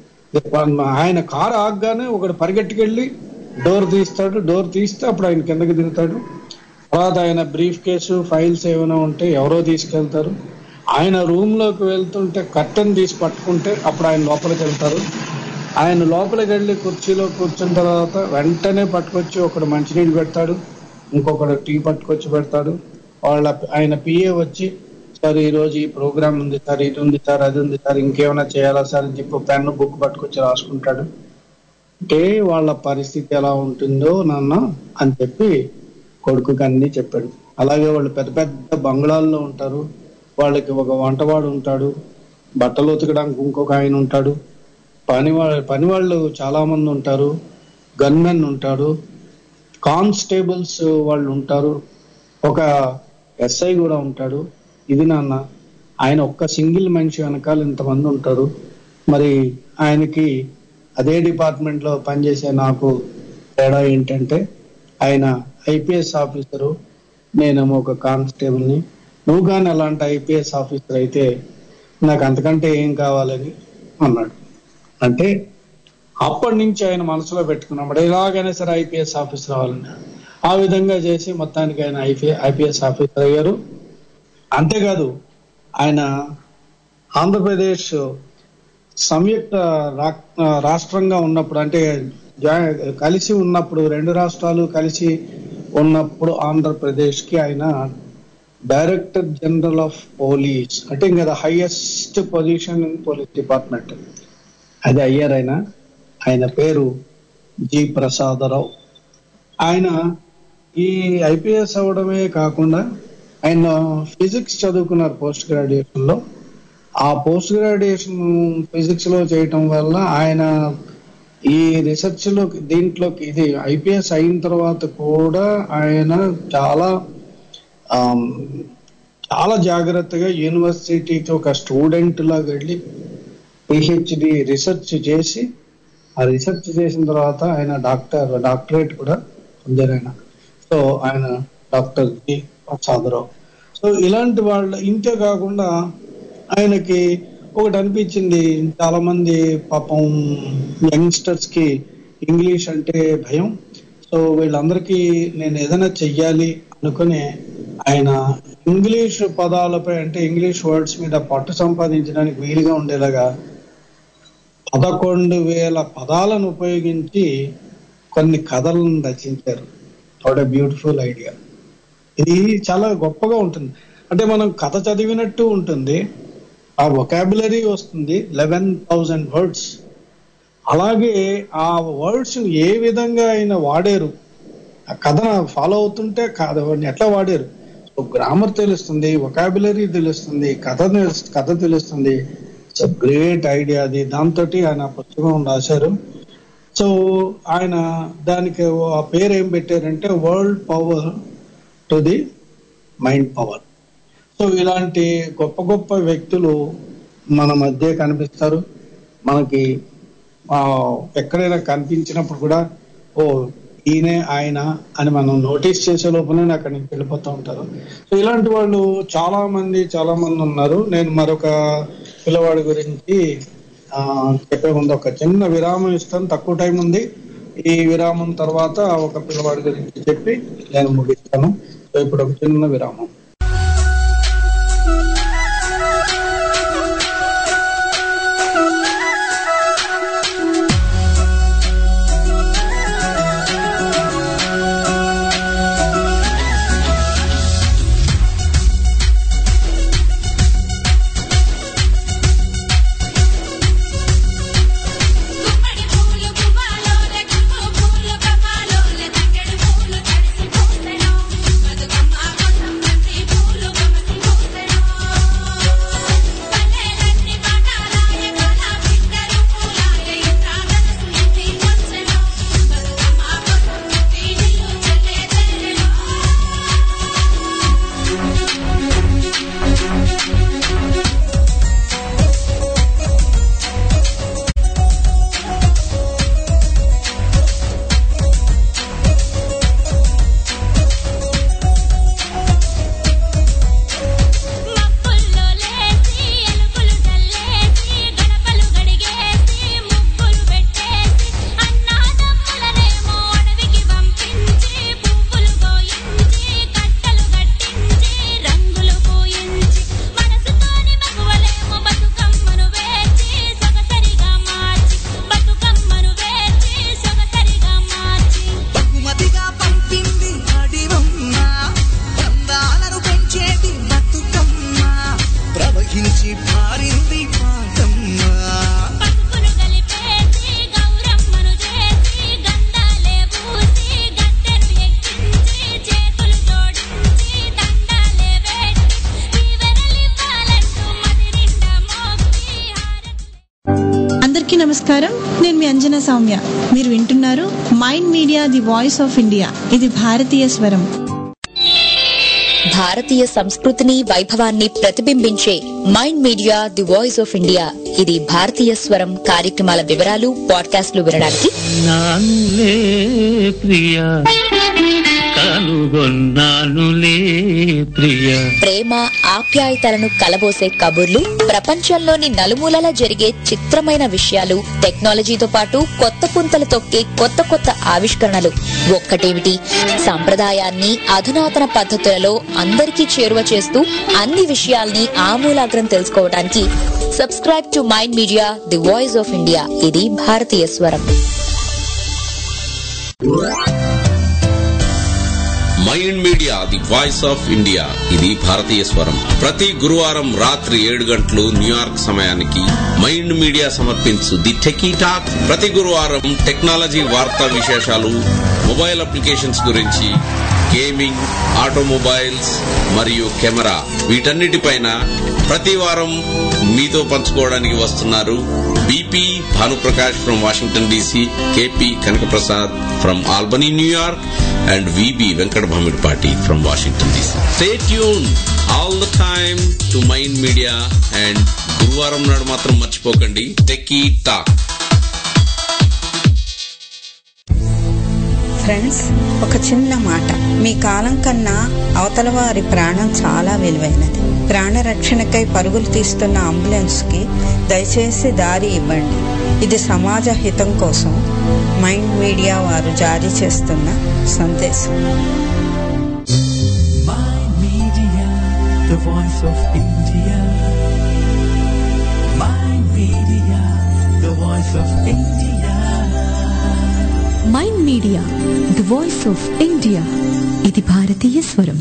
ఆయన కారు ఆగగానే ఒకడు పరిగెట్టుకెళ్ళి డోర్ తీస్తాడు డోర్ తీస్తే అప్పుడు ఆయన కిందకి దిగుతాడు తర్వాత ఆయన బ్రీఫ్ కేసు ఫైల్స్ ఏమైనా ఉంటే ఎవరో తీసుకెళ్తారు ఆయన రూమ్ లోకి వెళ్తుంటే కట్టెన్ తీసి పట్టుకుంటే అప్పుడు ఆయన లోపలికి వెళ్తారు ఆయన లోపలికి వెళ్ళి కుర్చీలో కూర్చున్న తర్వాత వెంటనే పట్టుకొచ్చి ఒకడు మంచినీళ్ళు పెడతాడు ఇంకొకడు టీ పట్టుకొచ్చి పెడతాడు వాళ్ళ ఆయన పిఏ వచ్చి సార్ ఈ రోజు ఈ ప్రోగ్రామ్ ఉంది సార్ ఇది ఉంది సార్ అది ఉంది సార్ ఇంకేమైనా చేయాలా సార్ అని చెప్పి పెన్ను బుక్ పట్టుకొచ్చి రాసుకుంటాడు అంటే వాళ్ళ పరిస్థితి ఎలా ఉంటుందో నాన్న అని చెప్పి కొడుకుకి అన్ని చెప్పాడు అలాగే వాళ్ళు పెద్ద పెద్ద బంగ్లాల్లో ఉంటారు వాళ్ళకి ఒక వంటవాడు ఉంటాడు బట్టలు ఉతకడానికి ఇంకొక ఆయన ఉంటాడు పని పని వాళ్ళు చాలా మంది ఉంటారు గన్మెన్ ఉంటాడు కానిస్టేబుల్స్ వాళ్ళు ఉంటారు ఒక ఎస్ఐ కూడా ఉంటాడు ఇది నాన్న ఆయన ఒక్క సింగిల్ మనిషి వెనకాల ఇంతమంది ఉంటారు మరి ఆయనకి అదే డిపార్ట్మెంట్ లో పనిచేసే నాకు తేడా ఏంటంటే ఆయన ఐపీఎస్ ఆఫీసరు నేనేమో ఒక కానిస్టేబుల్ని నువ్వు కానీ అలాంటి ఐపీఎస్ ఆఫీసర్ అయితే నాకు అంతకంటే ఏం కావాలని అన్నాడు అంటే అప్పటి నుంచి ఆయన మనసులో పెట్టుకున్నాడు ఎలాగైనా సరే ఐపీఎస్ ఆఫీసర్ అవ్వాలని ఆ విధంగా చేసి మొత్తానికి ఆయన ఐపీ ఐపీఎస్ ఆఫీసర్ అయ్యారు అంతేకాదు ఆయన ఆంధ్రప్రదేశ్ సంయుక్త రా- రాష్ట్రంగా ఉన్నప్పుడు అంటే జా- కలిసి ఉన్నప్పుడు రెండు రాష్ట్రాలు కలిసి ఉన్నప్పుడు ఆంధ్రప్రదేశ్ కి ఆయన డైరెక్టర్ జనరల్ ఆఫ్ పోలీస్ అంటే ఇంకా highest position in police department అది అయ్యారు ఆయన ఆయన పేరు జి ప్రసాదరావు ఆయన ఈ ఐపీఎస్ అవడమే కాకుండా ఆయన ఫిజిక్స్ చదువుకున్నారు పోస్ట్ గ్రాడ్యుయేషన్ లో ఆ పోస్ట్ గ్రాడ్యుయేషన్ ఫిజిక్స్ లో చేయటం వల్ల ఆయన ఈ రీసెర్చ్ లో దీంట్లోకి ఇది ఐపీఎస్ అయిన తర్వాత కూడా ఆయన చాలా ఆమ్, చాలా జాగ్రత్తగా యూనివర్సిటీకి ఒక స్టూడెంట్ లాగా వెళ్ళి పిహెచ్డి రీసెర్చ్ చేసి ఆ రీసెర్చ్ చేసిన తర్వాత ఆయన డాక్టర్ డాక్టరేట్ కూడా పొందారు ఆయన సో ఆయన డాక్టర్ జి ప్రసాదరావు సో ఇలాంటి వాళ్ళ ఇంతే కాకుండా ఆయనకి ఒకటి అనిపించింది చాలా మంది పాపం యంగ్స్టర్స్ కి ఇంగ్లీష్ అంటే భయం సో వీళ్ళందరికీ నేను ఏదైనా చెయ్యాలి అనుకుని ఆయన ఇంగ్లీష్ పదాలపై అంటే ఇంగ్లీష్ వర్డ్స్ మీద పట్టు సంపాదించడానికి వీలుగా ఉండేలాగా పదకొండు వేల పదాలను ఉపయోగించి కొన్ని కథలను రచించారు వాట్ బ్యూటిఫుల్ ఐడియా ఇది చాలా గొప్పగా ఉంటుంది అంటే మనం కథ చదివినట్టు ఉంటుంది ఆ వొకాబులరీ వస్తుంది లెవెన్ థౌజండ్ వర్డ్స్ అలాగే ఆ వర్డ్స్ ఏ విధంగా ఆయన వాడారు ఆ కథ ఫాలో అవుతుంటే కథ ఎట్లా వాడారు సో గ్రామర్ తెలుస్తుంది వొకాబులరీ తెలుస్తుంది కథ తెలుస్- కథ తెలుస్తుంది ఇట్స్ గ్రేట్ ఐడియా అది దాంతో ఆయన పుస్తకం రాశారు సో ఆయన దానికి ఆ పేరు ఏం పెట్టారంటే world power to the mind power so ఇలాంటి గొప్ప గొప్ప వ్యక్తులు మన మధ్య కనిపిస్తారు మనకి ఆ, ఎక్కడైనా కనిపించినప్పుడు కూడా ఓ ఈయనే ఆయన అని మనం నోటీస్ చేసే లోపలనే అక్కడి నుంచి వెళ్ళిపోతూ ఉంటారు సో ఇలాంటి వాళ్ళు చాలా మంది చాలా మంది ఉన్నారు నేను మరొక పిల్లవాడి గురించి ఆ, చెప్పే ముందు ఒక చిన్న విరామం ఇస్తాను తక్కువ టైం ఉంది ఈ విరామం తర్వాత ఒక పిల్లవాడి గురించి చెప్పి నేను ముగిస్తాను సో ఇప్పుడు ఒక చిన్న విరామం బహుమతిగా పంపింది అడివమ్మ అందాలను పెంచేది బతుకమ్మ ప్రవహించి పారింది పాటమ్మ అందరికీ నమస్కారం నేను మీ అంజనా సౌమ్య మీరు వింటున్నారు mind media the voice of India ఇది భారతీయ స్వరం భారతీయ సంస్కృతిని వైభవాన్ని ప్రతిబింబించే mind media the voice of India ఇది భారతీయ స్వరం కార్యక్రమాల వివరాలు పాడ్కాస్ట్లు వినడానికి నానులే ప్రియ కనుగొన్నానులే ప్రియ ప్రేమ ఆప్యాయతలను కలబోసే కబుర్లు ప్రపంచంలోని నలుమూలలా జరిగే చిత్రమైన విషయాలు టెక్నాలజీతో పాటు కొత్త పుంతలు తొక్కే కొత్త కొత్త ఆవిష్కరణలు ఒక్కటేమిటి సంప్రదాయాన్ని అధునాతన పద్ధతులలో అందరికీ చేరువ చేస్తూ అన్ని విషయాల్ని ఆమూలాగ్రం తెలుసుకోవడానికి subscribe to mind media the voice of India ఇది భారతీయ స్వరం mind media the voice of India ఇది భారతీయ స్వరం ప్రతి గురువారం రాత్రి ఏడు గంటలు న్యూయార్క్ సమయానికి మైండ్ మీడియా సమర్పించు ది టెకీ టాక్ ప్రతి గురువారం టెక్నాలజీ వార్తా విశేషాలు మొబైల్ అప్లికేషన్స్ గురించి గేమింగ్ ఆటోమొబైల్స్ మరియు కెమెరా వీటన్నిటిపైన ప్రతి వారం మీతో పంచుకోవడానికి వస్తున్నారు BP Bhanuprakash from Washington DC KP Kanakaprasad from Albany New York and VB Venkat Bhamidpati from Washington DC. Stay tuned all the time to Mind Media and గురువారం నాడు మాత్రం మర్చిపోకండి టెక్కీ టాక్ ఫ్రెండ్స్ ఒక చిన్న మాట మీ కాలం కన్నా అవతల వారి ప్రాణం చాలా విలువైనది ప్రాణ రక్షణకై పరుగులు తీస్తున్న అంబులెన్స్ కి దయచేసి దారి ఇవ్వండి ఇది సమాజ హితం కోసం మైండ్ మీడియా వారు జారీ చేస్తున్న సందేశం Mind Media, the voice of India. Mind Media, the voice of India. Mind media the voice of India ఇది భారతీయ స్వరం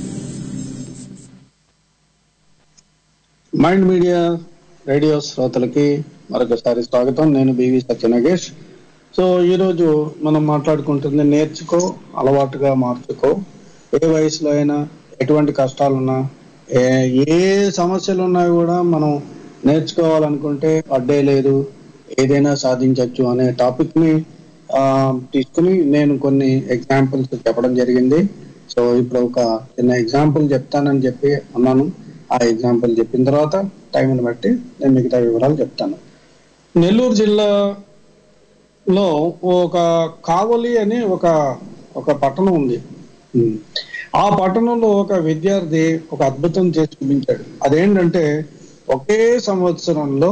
మైండ్ మీడియా రేడియో శ్రోతలకి మరొకసారి స్వాగతం నేను బివి సత్యనగేష్ సో ఈరోజు మనం మాట్లాడుకుంటుంది నేర్చుకో అలవాటుగా మార్చుకో ఏ వయసులో అయినా ఎటువంటి కష్టాలున్నా ఏ ఏ సమస్యలు ఉన్నా కూడా మనం నేర్చుకోవాలనుకుంటే అడ్డే లేదు ఏదైనా సాధించవచ్చు అనే టాపిక్ ని ఆ, తీసుకుని నేను కొన్ని ఎగ్జాంపుల్స్ చెప్పడం జరిగింది సో ఇప్పుడు ఒక చిన్న ఎగ్జాంపుల్ చెప్తానని చెప్పి అన్నాను ఆ ఎగ్జాంపుల్ చెప్పిన తర్వాత టైంని బట్టి నేను మిగతా వివరాలు చెప్తాను నెల్లూరు జిల్లాలో ఒక కావలి అని ఒక ఒక పట్టణం ఉంది ఉమ్. ఆ పట్టణంలో ఒక విద్యార్థి ఒక అద్భుతం చేసి చూపించాడు అదేంటంటే ఒకే సంవత్సరంలో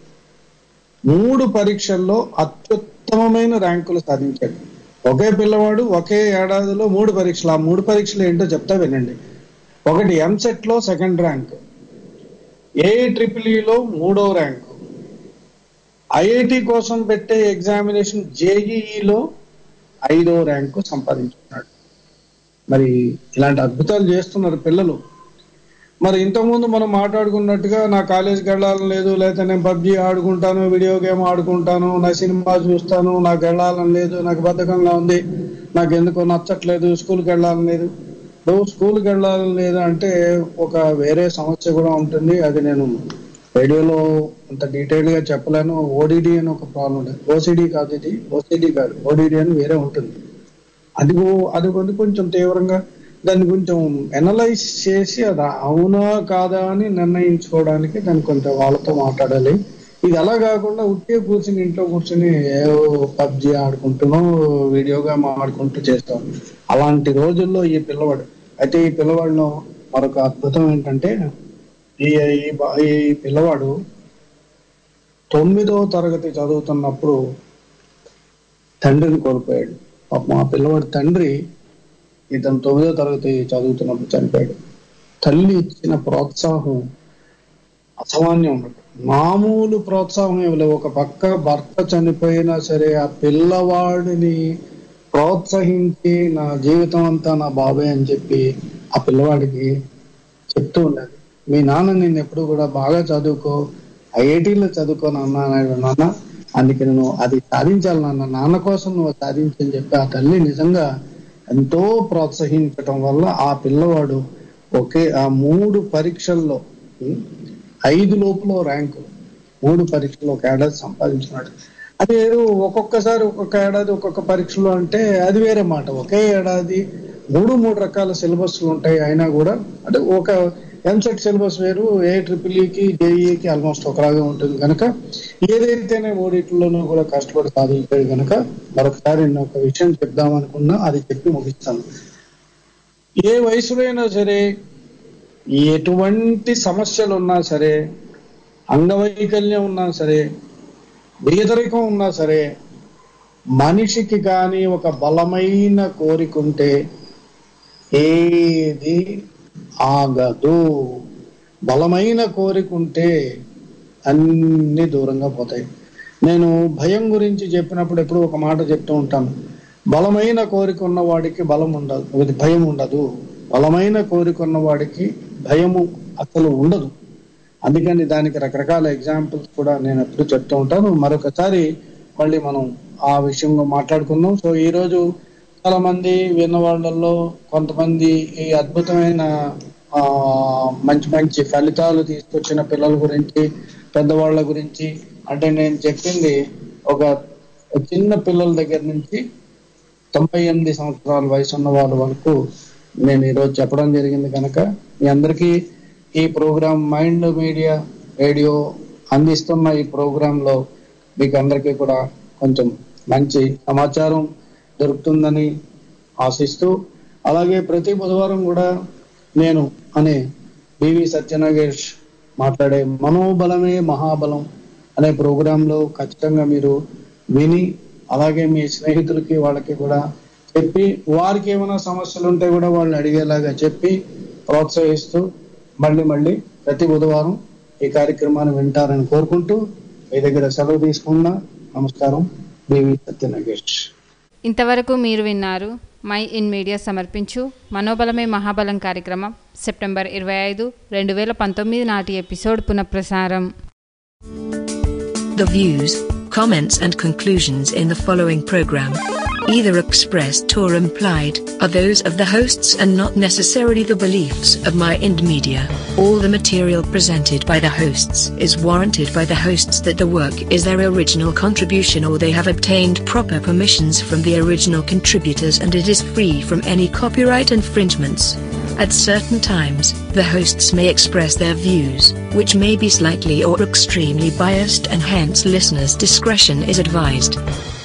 మూడు పరీక్షల్లో అత్యుత్తమమైన ర్యాంకులు సాధించాడు ఒకే పిల్లవాడు ఒకే ఏడాదిలో మూడు పరీక్షలు ఆ మూడు పరీక్షలు ఏంటో చెప్తా వినండి ఒకటి ఎంసెట్ లో సెకండ్ ర్యాంక్ ఏ ట్రిపుల్ లో మూడో ర్యాంకు ఐఐటి కోసం పెట్టే ఎగ్జామినేషన్ జేఈఈలో ఐదో ర్యాంకు సంపాదించుకున్నాడు మరి ఇలాంటి అద్భుతాలు చేస్తున్నారు పిల్లలు మరి ఇంతకుముందు మనం మాట్లాడుకున్నట్టుగా నా కాలేజీకి వెళ్ళాలని లేదు లేకపోతే నేను పబ్జి ఆడుకుంటాను వీడియో గేమ్ ఆడుకుంటాను నా సినిమా చూస్తాను నాకు వెళ్ళాలని లేదు నాకు బద్ధకంగా ఉంది నాకు ఎందుకో నచ్చట్లేదు స్కూల్కి వెళ్ళాలని లేదు ఇప్పుడు స్కూల్కి వెళ్ళాలని లేదు అంటే ఒక వేరే సమస్య కూడా ఉంటుంది అది నేను రేడియోలో అంత డీటెయిల్ గా చెప్పలేను ఓడిడి అని ఒక ప్రాబ్లం ఉంటుంది ఓసిడి కాదు ఇది ఓసిడి కాదు ఓడిడి అని వేరే ఉంటుంది అది ఓ- అది కొంచెం కొంచెం తీవ్రంగా దాన్ని కొంచెం ఎనలైజ్ చేసి అది అవునా కాదా అని నిర్ణయించుకోవడానికి దాన్ని కొంచెం వాళ్ళతో మాట్లాడాలి ఇది అలా కాకుండా ఉట్టే కూర్చుని ఇంట్లో కూర్చుని ఏవో పబ్జి ఆడుకుంటున్నాం వీడియో గేమ్ ఆడుకుంటూ చేస్తాం అలాంటి రోజుల్లో ఈ పిల్లవాడు అయితే ఈ పిల్లవాడిలో మరొక అద్భుతం ఏంటంటే ఈ ఈ బా- ఈ పిల్లవాడు తొమ్మిదో తరగతి చదువుతున్నప్పుడు తండ్రిని కోల్పోయాడు పాపం ఆ పిల్లవాడి తండ్రి ఇతను తొమ్మిదో తరగతి చదువుతున్నప్పుడు చనిపోయాడు తల్లి ఇచ్చిన ప్రోత్సాహం అసామాన్యం ఉండదు మామూలు ప్రోత్సాహం ఇవ్వలేదు ఒక పక్క భర్త చనిపోయినా సరే ఆ పిల్లవాడిని ప్రోత్సహించి నా జీవితం అంతా నా బాబాయ్ అని చెప్పి ఆ పిల్లవాడికి చెప్తూ ఉండేది మీ నాన్న నేను ఎప్పుడు కూడా బాగా చదువుకో ఐఐటీలో చదువుకో నాన్న అన్నాడు నాన్న అందుకే నేను అది సాధించాలి నాన్న నాన్న కోసం నువ్వు సాధించని చెప్పి ఆ తల్లి నిజంగా ఎంతో ప్రోత్సహించటం వల్ల ఆ పిల్లవాడు ఒకే ఆ మూడు పరీక్షల్లో ఉం, ఐదు లోపల ర్యాంకు మూడు పరీక్షల్లో ఒక ఏడాది సంపాదించుకున్నాడు అదే ఒక్కొక్కసారి ఒక్కొక్క ఏడాది ఒక్కొక్క పరీక్షలో అంటే అది వేరే మాట ఒకే ఏడాది మూడు మూడు రకాల సిలబస్లు ఉంటాయి అయినా కూడా అంటే ఒక ఎంసెట్ సిలబస్ వేరు ఏ ట్రిపుల్ కి జేఈకి ఆల్మోస్ట్ ఒకలాగే ఉంటుంది కనుక ఏదైతేనే మూడిట్లోనూ కూడా కష్టపడి సాధించాడు కనుక మరొకసారి నేను ఒక విషయం చెప్దాం అనుకున్నా అది చెప్పి ముగిస్తాను ఏ వయసులో అయినా సరే ఎటువంటి సమస్యలు ఉన్నా సరే అంగవైకల్యం ఉన్నా సరే పేదరికం ఉన్నా సరే మనిషికి కానీ ఒక బలమైన కోరిక ఉంటే ఏది ఆగదు బలమైన కోరిక ఉంటే అన్ని దూరంగా పోతాయి నేను భయం గురించి చెప్పినప్పుడు ఎప్పుడు ఒక మాట చెప్తూ ఉంటాను బలమైన కోరిక ఉన్న వాడికి బలం ఉండదు ఇది భయం ఉండదు బలమైన కోరిక ఉన్న వాడికి భయము అసలు ఉండదు అందుకని దానికి రకరకాల ఎగ్జాంపుల్స్ కూడా నేను ఎప్పుడు చెప్తూ ఉంటాను మరొకసారి మళ్ళీ మనం ఆ విషయంలో మాట్లాడుకుందాం సో ఈ రోజు చాలా మంది విన్న వాళ్ళల్లో కొంతమంది ఈ అద్భుతమైన ఆ మంచి మంచి ఫలితాలు తీసుకొచ్చిన పిల్లల గురించి పెద్దవాళ్ళ గురించి అంటే నేను చెప్పింది ఒక చిన్న పిల్లల దగ్గర నుంచి తొంభై ఎనిమిది సంవత్సరాల వయసు ఉన్న వాళ్ళ వరకు నేను ఈరోజు చెప్పడం జరిగింది కనుక మీ అందరికీ ఈ ప్రోగ్రామ్ మైండ్ మీడియా రేడియో అందిస్తున్న ఈ ప్రోగ్రామ్ లో మీకు అందరికీ కూడా కొంచెం మంచి సమాచారం దొరుకుతుందని ఆశిస్తూ అలాగే ప్రతి బుధవారం కూడా నేను అనే బివి సత్యనాగేష్ మాట్లాడే మనోబలమే మహాబలం అనే ప్రోగ్రామ్ లో ఖచ్చితంగా మీరు విని అలాగే మీ స్నేహితులకి వాళ్ళకి కూడా చెప్పి వారికి ఏమైనా సమస్యలు ఉంటే కూడా వాళ్ళు అడిగేలాగా చెప్పి ప్రోత్సహిస్తూ మళ్ళీ మళ్ళీ ప్రతి బుధవారం ఈ కార్యక్రమాన్ని వింటారని కోరుకుంటూ మీ దగ్గర సెలవు తీసుకున్నా నమస్కారం దేవి సత్యనాగేష్ ఇంతవరకు మీరు విన్నారు మై ఇన్ మీడియా సమర్పించు మనోబలమే మహాబలం కార్యక్రమం సెప్టెంబర్ ఇరవై ఐదు రెండు వేల పంతొమ్మిది నాటి ఎపిసోడ్ పునఃప్రసారం The views, comments, and conclusions in the following program, either expressed or implied, are those of the hosts and not necessarily the beliefs of Mind Media. All the material presented by the hosts is warranted by the hosts that the work is their original contribution or they have obtained proper permissions from the original contributors and it is free from any copyright infringements. At certain times, the hosts may express their views, which may be slightly or extremely biased and hence listeners' discretion is advised.